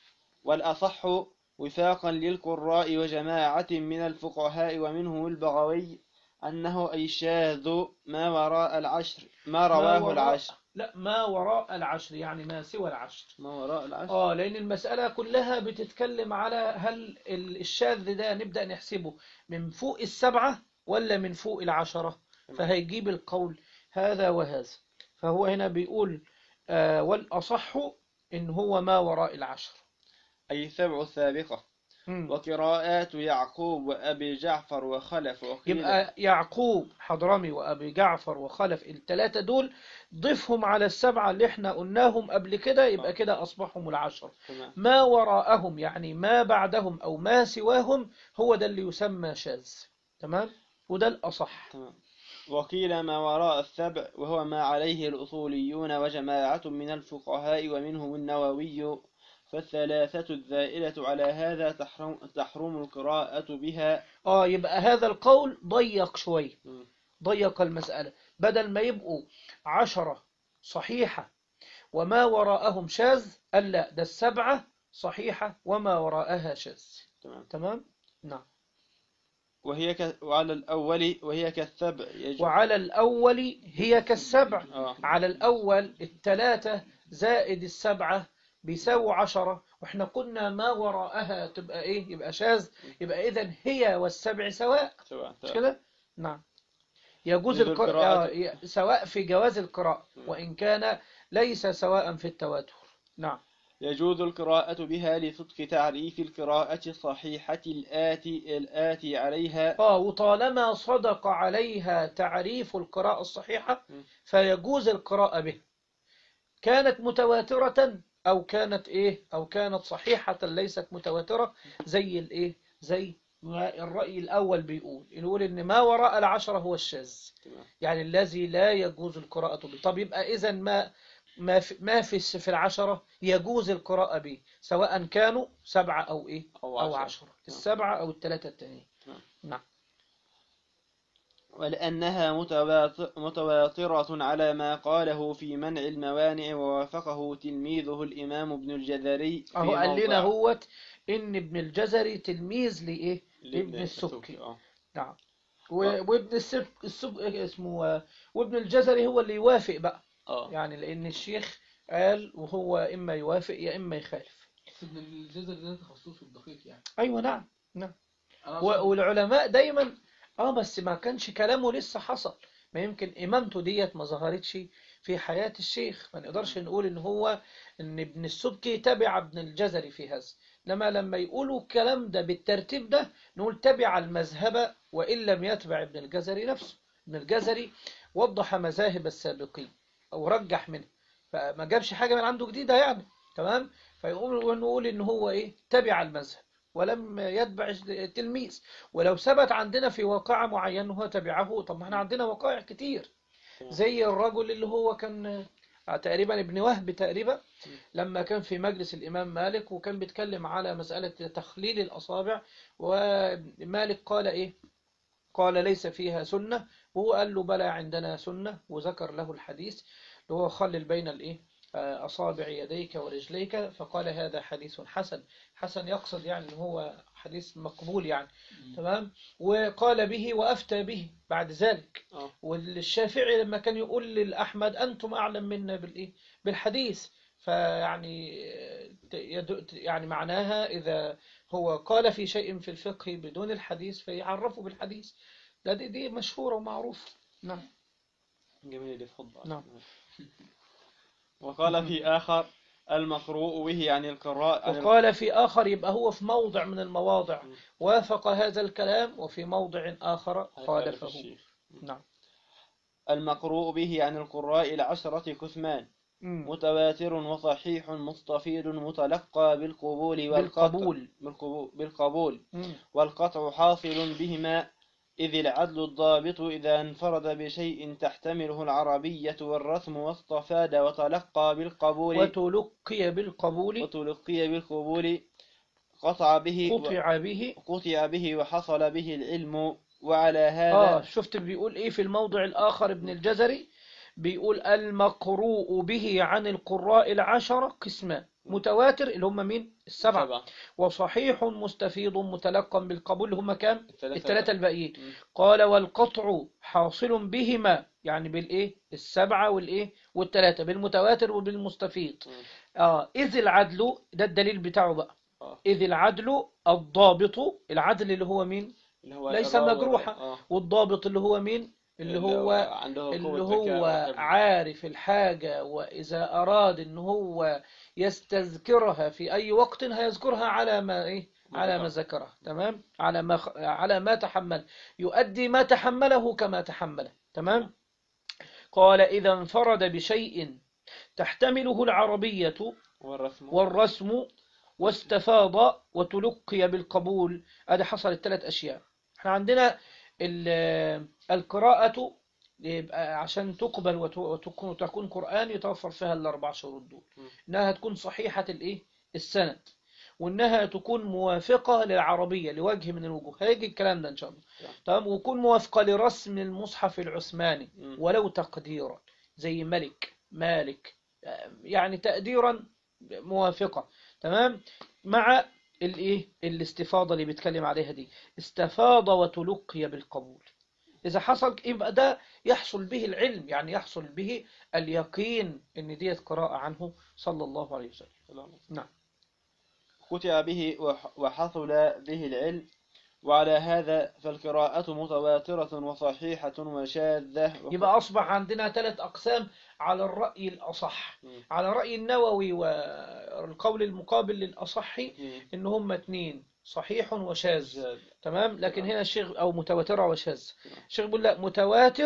والأصح وفاقا للقراء وجماعة من الفقهاء ومنهم البغوي أنه أي شاذ ما وراء العشر ما ما رواه وراء- العشر لا ما وراء العشر يعني ما سوى العشر ما وراء العشر آه لأن المسألة كلها بتتكلم على هل ال- الشاذ ده نبدأ نحسبه من فوق السبعة ولا من فوق العشرة فهيجيب القول هذا وهذا فهو هنا بيقول آه والأصح إن هو ما وراء العشر أي السبع السابقة مم. وقراءات يعقوب وأبي جعفر وخلف وقيل يبقى يعقوب حضرمي وأبي جعفر وخلف الثلاثة دول ضيفهم على السبعة اللي احنا قلناهم قبل كده يبقى كده أصبحهم العشر تمام. ما وراءهم يعني ما بعدهم أو ما سواهم هو ده اللي يسمى شاذ تمام وده الأصح تمام. وقيل ما وراء السبع وهو ما عليه الأصوليون وجماعة من الفقهاء ومنهم النووي فالثلاثة الزائلة على هذا تحرم, تحرم القراءة بها آه يبقى هذا القول ضيق شوية مم. ضيق المسألة بدل ما يبقوا عشرة صحيحة وما وراءهم شاذ قال لا ده السبعة صحيحة وما وراءها شاذ تمام تمام نعم وهي ك... وعلى الأول وهي كالسبع يجب وعلى الأول هي كالسبع آه. على الأول التلاتة زائد السبعة بيساوي عشرة واحنا قلنا ما وراءها تبقى ايه يبقى شاذ يبقى اذا هي والسبع سواء سواء مش كده نعم يجوز يجوز القراءة القراءة. آه، سواء في جواز القراءة وإن كان ليس سواء في التواتر نعم يجوز القراءة بها لصدق تعريف القراءة الصحيحة الآتي الآتي عليها آه وطالما صدق عليها تعريف القراءة الصحيحة م. فيجوز القراءة به كانت متواترة أو كانت إيه أو كانت صحيحة ليست متواترة زي الإيه زي ما الرأي الأول بيقول يقول إن ما وراء العشرة هو الشاذ تمام يعني الذي لا يجوز القراءة به طب يبقى إذا ما ما في ما في في العشرة يجوز القراءة به سواء كانوا سبعة أو إيه أو أو عشرة. عشرة السبعة أو الثلاثة التانيين نعم. نعم ولأنها متوات- متواترة على ما قاله في منع الموانع ووافقه تلميذه الإمام ابن الجزري في أهو قال لنا موضع- هوت إن ابن الجزري تلميذ لإيه لابن السبكي آه. نعم و- وابن السب السب اسمه آه، وابن الجزري هو اللي يوافق بقى اه يعني لأن الشيخ قال وهو إما يوافق يا إما يخالف بس ابن الجزر ده تخصصه الدقيق يعني أيوة نعم نعم انا و- أقصد- والعلماء دايما اه بس ما كانش كلامه لسه حصل ما يمكن إمامته ديت ما ظهرتش في حياة الشيخ ما نقدرش نقول إن هو إن ابن السبكي تبع ابن الجزري في هذا لما لما يقولوا الكلام ده بالترتيب ده نقول تبع المذهب وإن لم يتبع ابن الجزري نفسه ابن الجزري وضح مذاهب السابقين أو رجح منه فما جابش حاجة من عنده جديدة يعني تمام فيقول نقول إن هو إيه تبع المذهب ولم يتبع التلميذ ولو ثبت عندنا في واقعة معين هو تبعه طب ما احنا عندنا وقائع كتير تمام. زي الرجل اللي هو كان آه، تقريبا ابن وهب تقريبا لما كان في مجلس الإمام مالك وكان بيتكلم على مسألة تخليل الأصابع ومالك قال إيه قال ليس فيها سنة وهو قال له بلى عندنا سنة وذكر له الحديث اللي هو خلل بين الإيه آه، أصابع يديك ورجليك فقال هذا حديث حسن حسن يقصد يعني إن هو حديث مقبول يعني مم. تمام وقال به وأفتى به بعد ذلك اه والشافعي لما كان يقول للأحمد أنتم أعلم منا بالإيه بالحديث فيعني يد- يعني معناها إذا هو قال في شيء في الفقه بدون الحديث فيعرفه بالحديث ده دي, دي مشهورة ومعروفة نعم جميل اتفضل نعم. وقال في آخر المقروء به عن القراء عن وقال في آخر يبقى هو في موضع من المواضع م. وافق هذا الكلام وفي موضع آخر خالف خالفه الشيخ. نعم المقروء به عن القراء العشرة كثمان مم. متواتر وصحيح مستفيض متلقى بالقبول والقطع بالقبول بالقبول, بالقبول مم. والقطع حاصل بهما إذ العدل الضابط إذا انفرد بشيء تحتمله العربية والرسم واستفاد وتلقى بالقبول وتلقي بالقبول وتلقي بالقبول قطع به قطع به قطع به وحصل به العلم وعلى هذا آه شفت بيقول إيه في الموضع الآخر ابن الجزري بيقول المقروء به عن القراء العشرة قسمان متواتر اللي هم مين السبعة سبعة. وصحيح مستفيض متلقى بالقبول اللي هم كام الثلاثة الثلاثة الباقيين مم. قال والقطع حاصل بهما يعني بالايه السبعة والايه والثلاثة بالمتواتر وبالمستفيض مم. اه إذ العدل ده الدليل بتاعه بقى آه. إذ العدل الضابط العدل اللي هو مين اللي هو ليس الراوي مجروحا. آه. والضابط اللي هو مين اللي هو عنده اللي قوة هو ذكاء وحفظ. عارف الحاجة وإذا أراد إن هو يستذكرها في أي وقت هيذكرها على ما إيه ما على ما ذكر. ذكره تمام على ما خ- على ما تحمل يؤدي ما تحمله كما تحمله تمام قال إذا انفرد بشيء تحتمله العربية والرسم والرسم واستفاض وتلقي بالقبول هذا حصل الثلاث أشياء احنا عندنا ال- القراءة يبقى عشان تقبل وت- وتكون وتكون قرآن يتوفر فيها الأربع شروط دول م. إنها تكون صحيحة الإيه السند وإنها تكون موافقة للعربية لوجه من الوجوه هيجي الكلام ده إن شاء الله نعم. تمام ويكون موافقة لرسم المصحف العثماني مم. ولو تقديرا زي ملك مالك يعني تقديرا موافقة تمام مع الايه الاستفاضة اللي بيتكلم عليها دي استفاض وتلقي بالقبول إذا حصل يبقى ده يحصل به العلم يعني يحصل به اليقين إن ديت قراءة عنه صلى الله عليه وسلم نعم ختع به وح- وحصل به العلم وعلى هذا فالقراءة متواترة وصحيحة وشاذة وخ- يبقى أصبح عندنا ثلاث أقسام على الرأي الأصح مم. على رأي النووي والقول المقابل للأصح مم. إن هما اتنين صحيح وشاذ شاذ. تمام لكن تمام. هنا الشيخ أو متواترة وشاذ تمام. الشيخ بيقول لا متواتر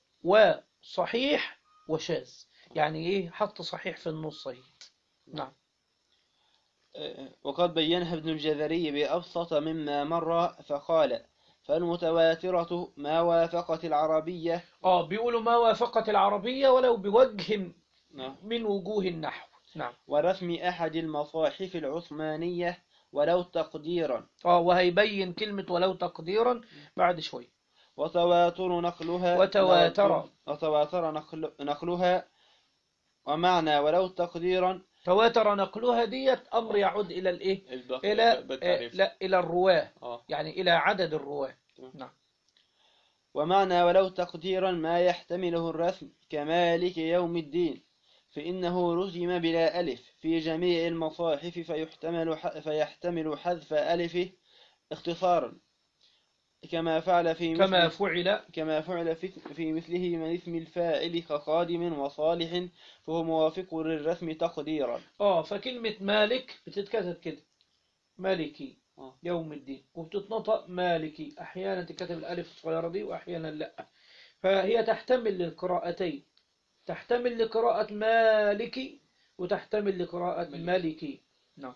وصحيح وشاذ يعني إيه حط صحيح في النص اهي نعم وقد بينها ابن الجزري بأبسط مما مر فقال فالمتواترة ما وافقت العربية اه بيقولوا ما وافقت العربية ولو بوجه نعم. من وجوه النحو نعم ورسم أحد المصاحف العثمانية ولو تقديرا اه وهيبين كلمة ولو تقديرا بعد شوي وتواتر نقلها وتواتر. وتواتر نقل نقلها ومعنى ولو تقديرا تواتر نقلها ديت أمر يعود إلى الإيه الباقي إلى آه بالتعريف لا إلى الرواة آه. يعني إلى عدد الرواة نعم ومعنى ولو تقديرا ما يحتمله الرسم كمالك يوم الدين فإنه رسم بلا ألف في جميع المصاحف فيحتمل ح- فيحتمل حذف ألفه اختصارا كما فعل في مثل كما فعل كما فعل في, في مثله من اسم الفاعل كقادم وصالح فهو موافق للرسم تقديرا اه فكلمة مالك بتتكتب كده مالكي آه. يوم الدين وبتتنطق مالكي أحيانا تكتب الألف الصغيرة دي وأحيانا لا فهي تحتمل للقراءتين تحتمل لقراءة مالكي وتحتمل لقراءة ملكي. مالكي نعم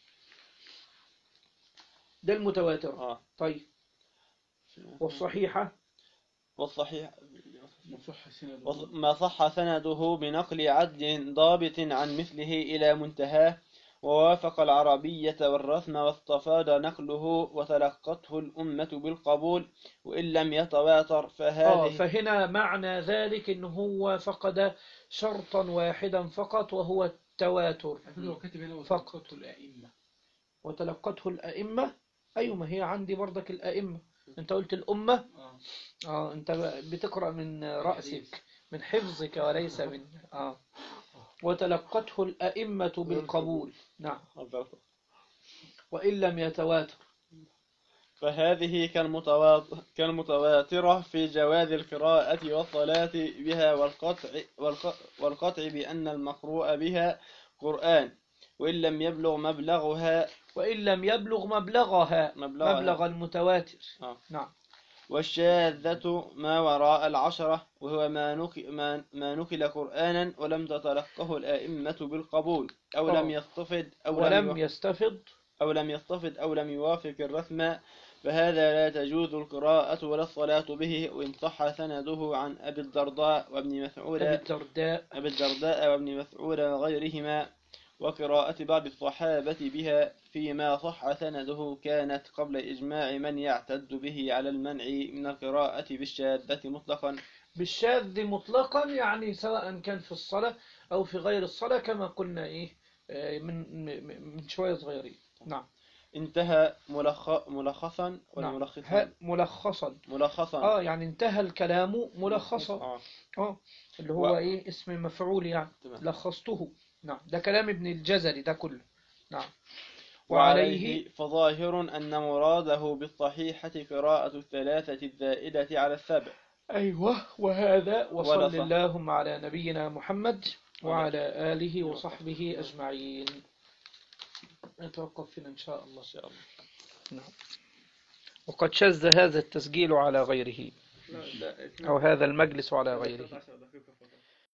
ده المتواتر آه. طيب والصحيحة والصحيح مصح سند وص- ما صح سنده بنقل عدل ضابط عن مثله إلى منتهاه ووافق العربية والرسم واستفاد نقله وتلقته الأمة بالقبول وإن لم يتواتر آه فهذه فهنا معنى ذلك إن هو فقد شرطا واحدا فقط وهو التواتر هو كاتب هنا فقط. وفقته الأئمة وتلقته الأئمة أيوة ما هي عندي برضك الأئمة أنت قلت الأمة اه آه أنت بتقرأ من رأسك من حفظك وليس من آه وتلقته الأئمة بالقبول نعم وإن لم يتواتر فهذه كالمتوات- كالمتواترة في جواز القراءة والصلاة بها والقطع, والق- والقطع بأن المقروء بها قرآن وإن لم يبلغ مبلغها وإن لم يبلغ مبلغها مبلغها. مبلغ المتواتر آه. نعم والشاذة ما وراء العشرة وهو ما نقل, ما, ما نقل قرآنا ولم تتلقه الآئمة بالقبول أو آه. لم يستفد أو ولم لم يستفض أو لم يستفد أو لم يوافق الرسم فهذا لا تجوز القراءة ولا الصلاة به وإن صح سنده عن أبي الدرداء وابن مسعود أبي الدرداء أبي الدرداء وابن مسعود وغيرهما وقراءة بعض الصحابة بها فيما صح سنده كانت قبل إجماع من يعتد به على المنع من القراءة بالشاذة مطلقا بالشاذ مطلقا يعني سواء كان في الصلاة أو في غير الصلاة كما قلنا إيه آه، من من- من شوية صغيرين نعم انتهى ملخ... ملخصا ولا نعم ملخصا ها- ملخصا ملخصا اه يعني انتهى الكلام ملخصا آه. اه اللي هو و- ايه اسم مفعول يعني تمام. لخصته نعم ده كلام ابن الجزري ده كله نعم وعليه وعليه فظاهر أن مراده بالصحيحة قراءة الثلاثة الزائدة على السبع أيوة وهذا وصل ولا صح. اللهم على نبينا محمد وعلى آله وصحبه أجمعين نتوقف هنا إن شاء الله إن شاء الله نعم. وقد شذ هذا التسجيل على غيره لا لا أو هذا المجلس على غيره لا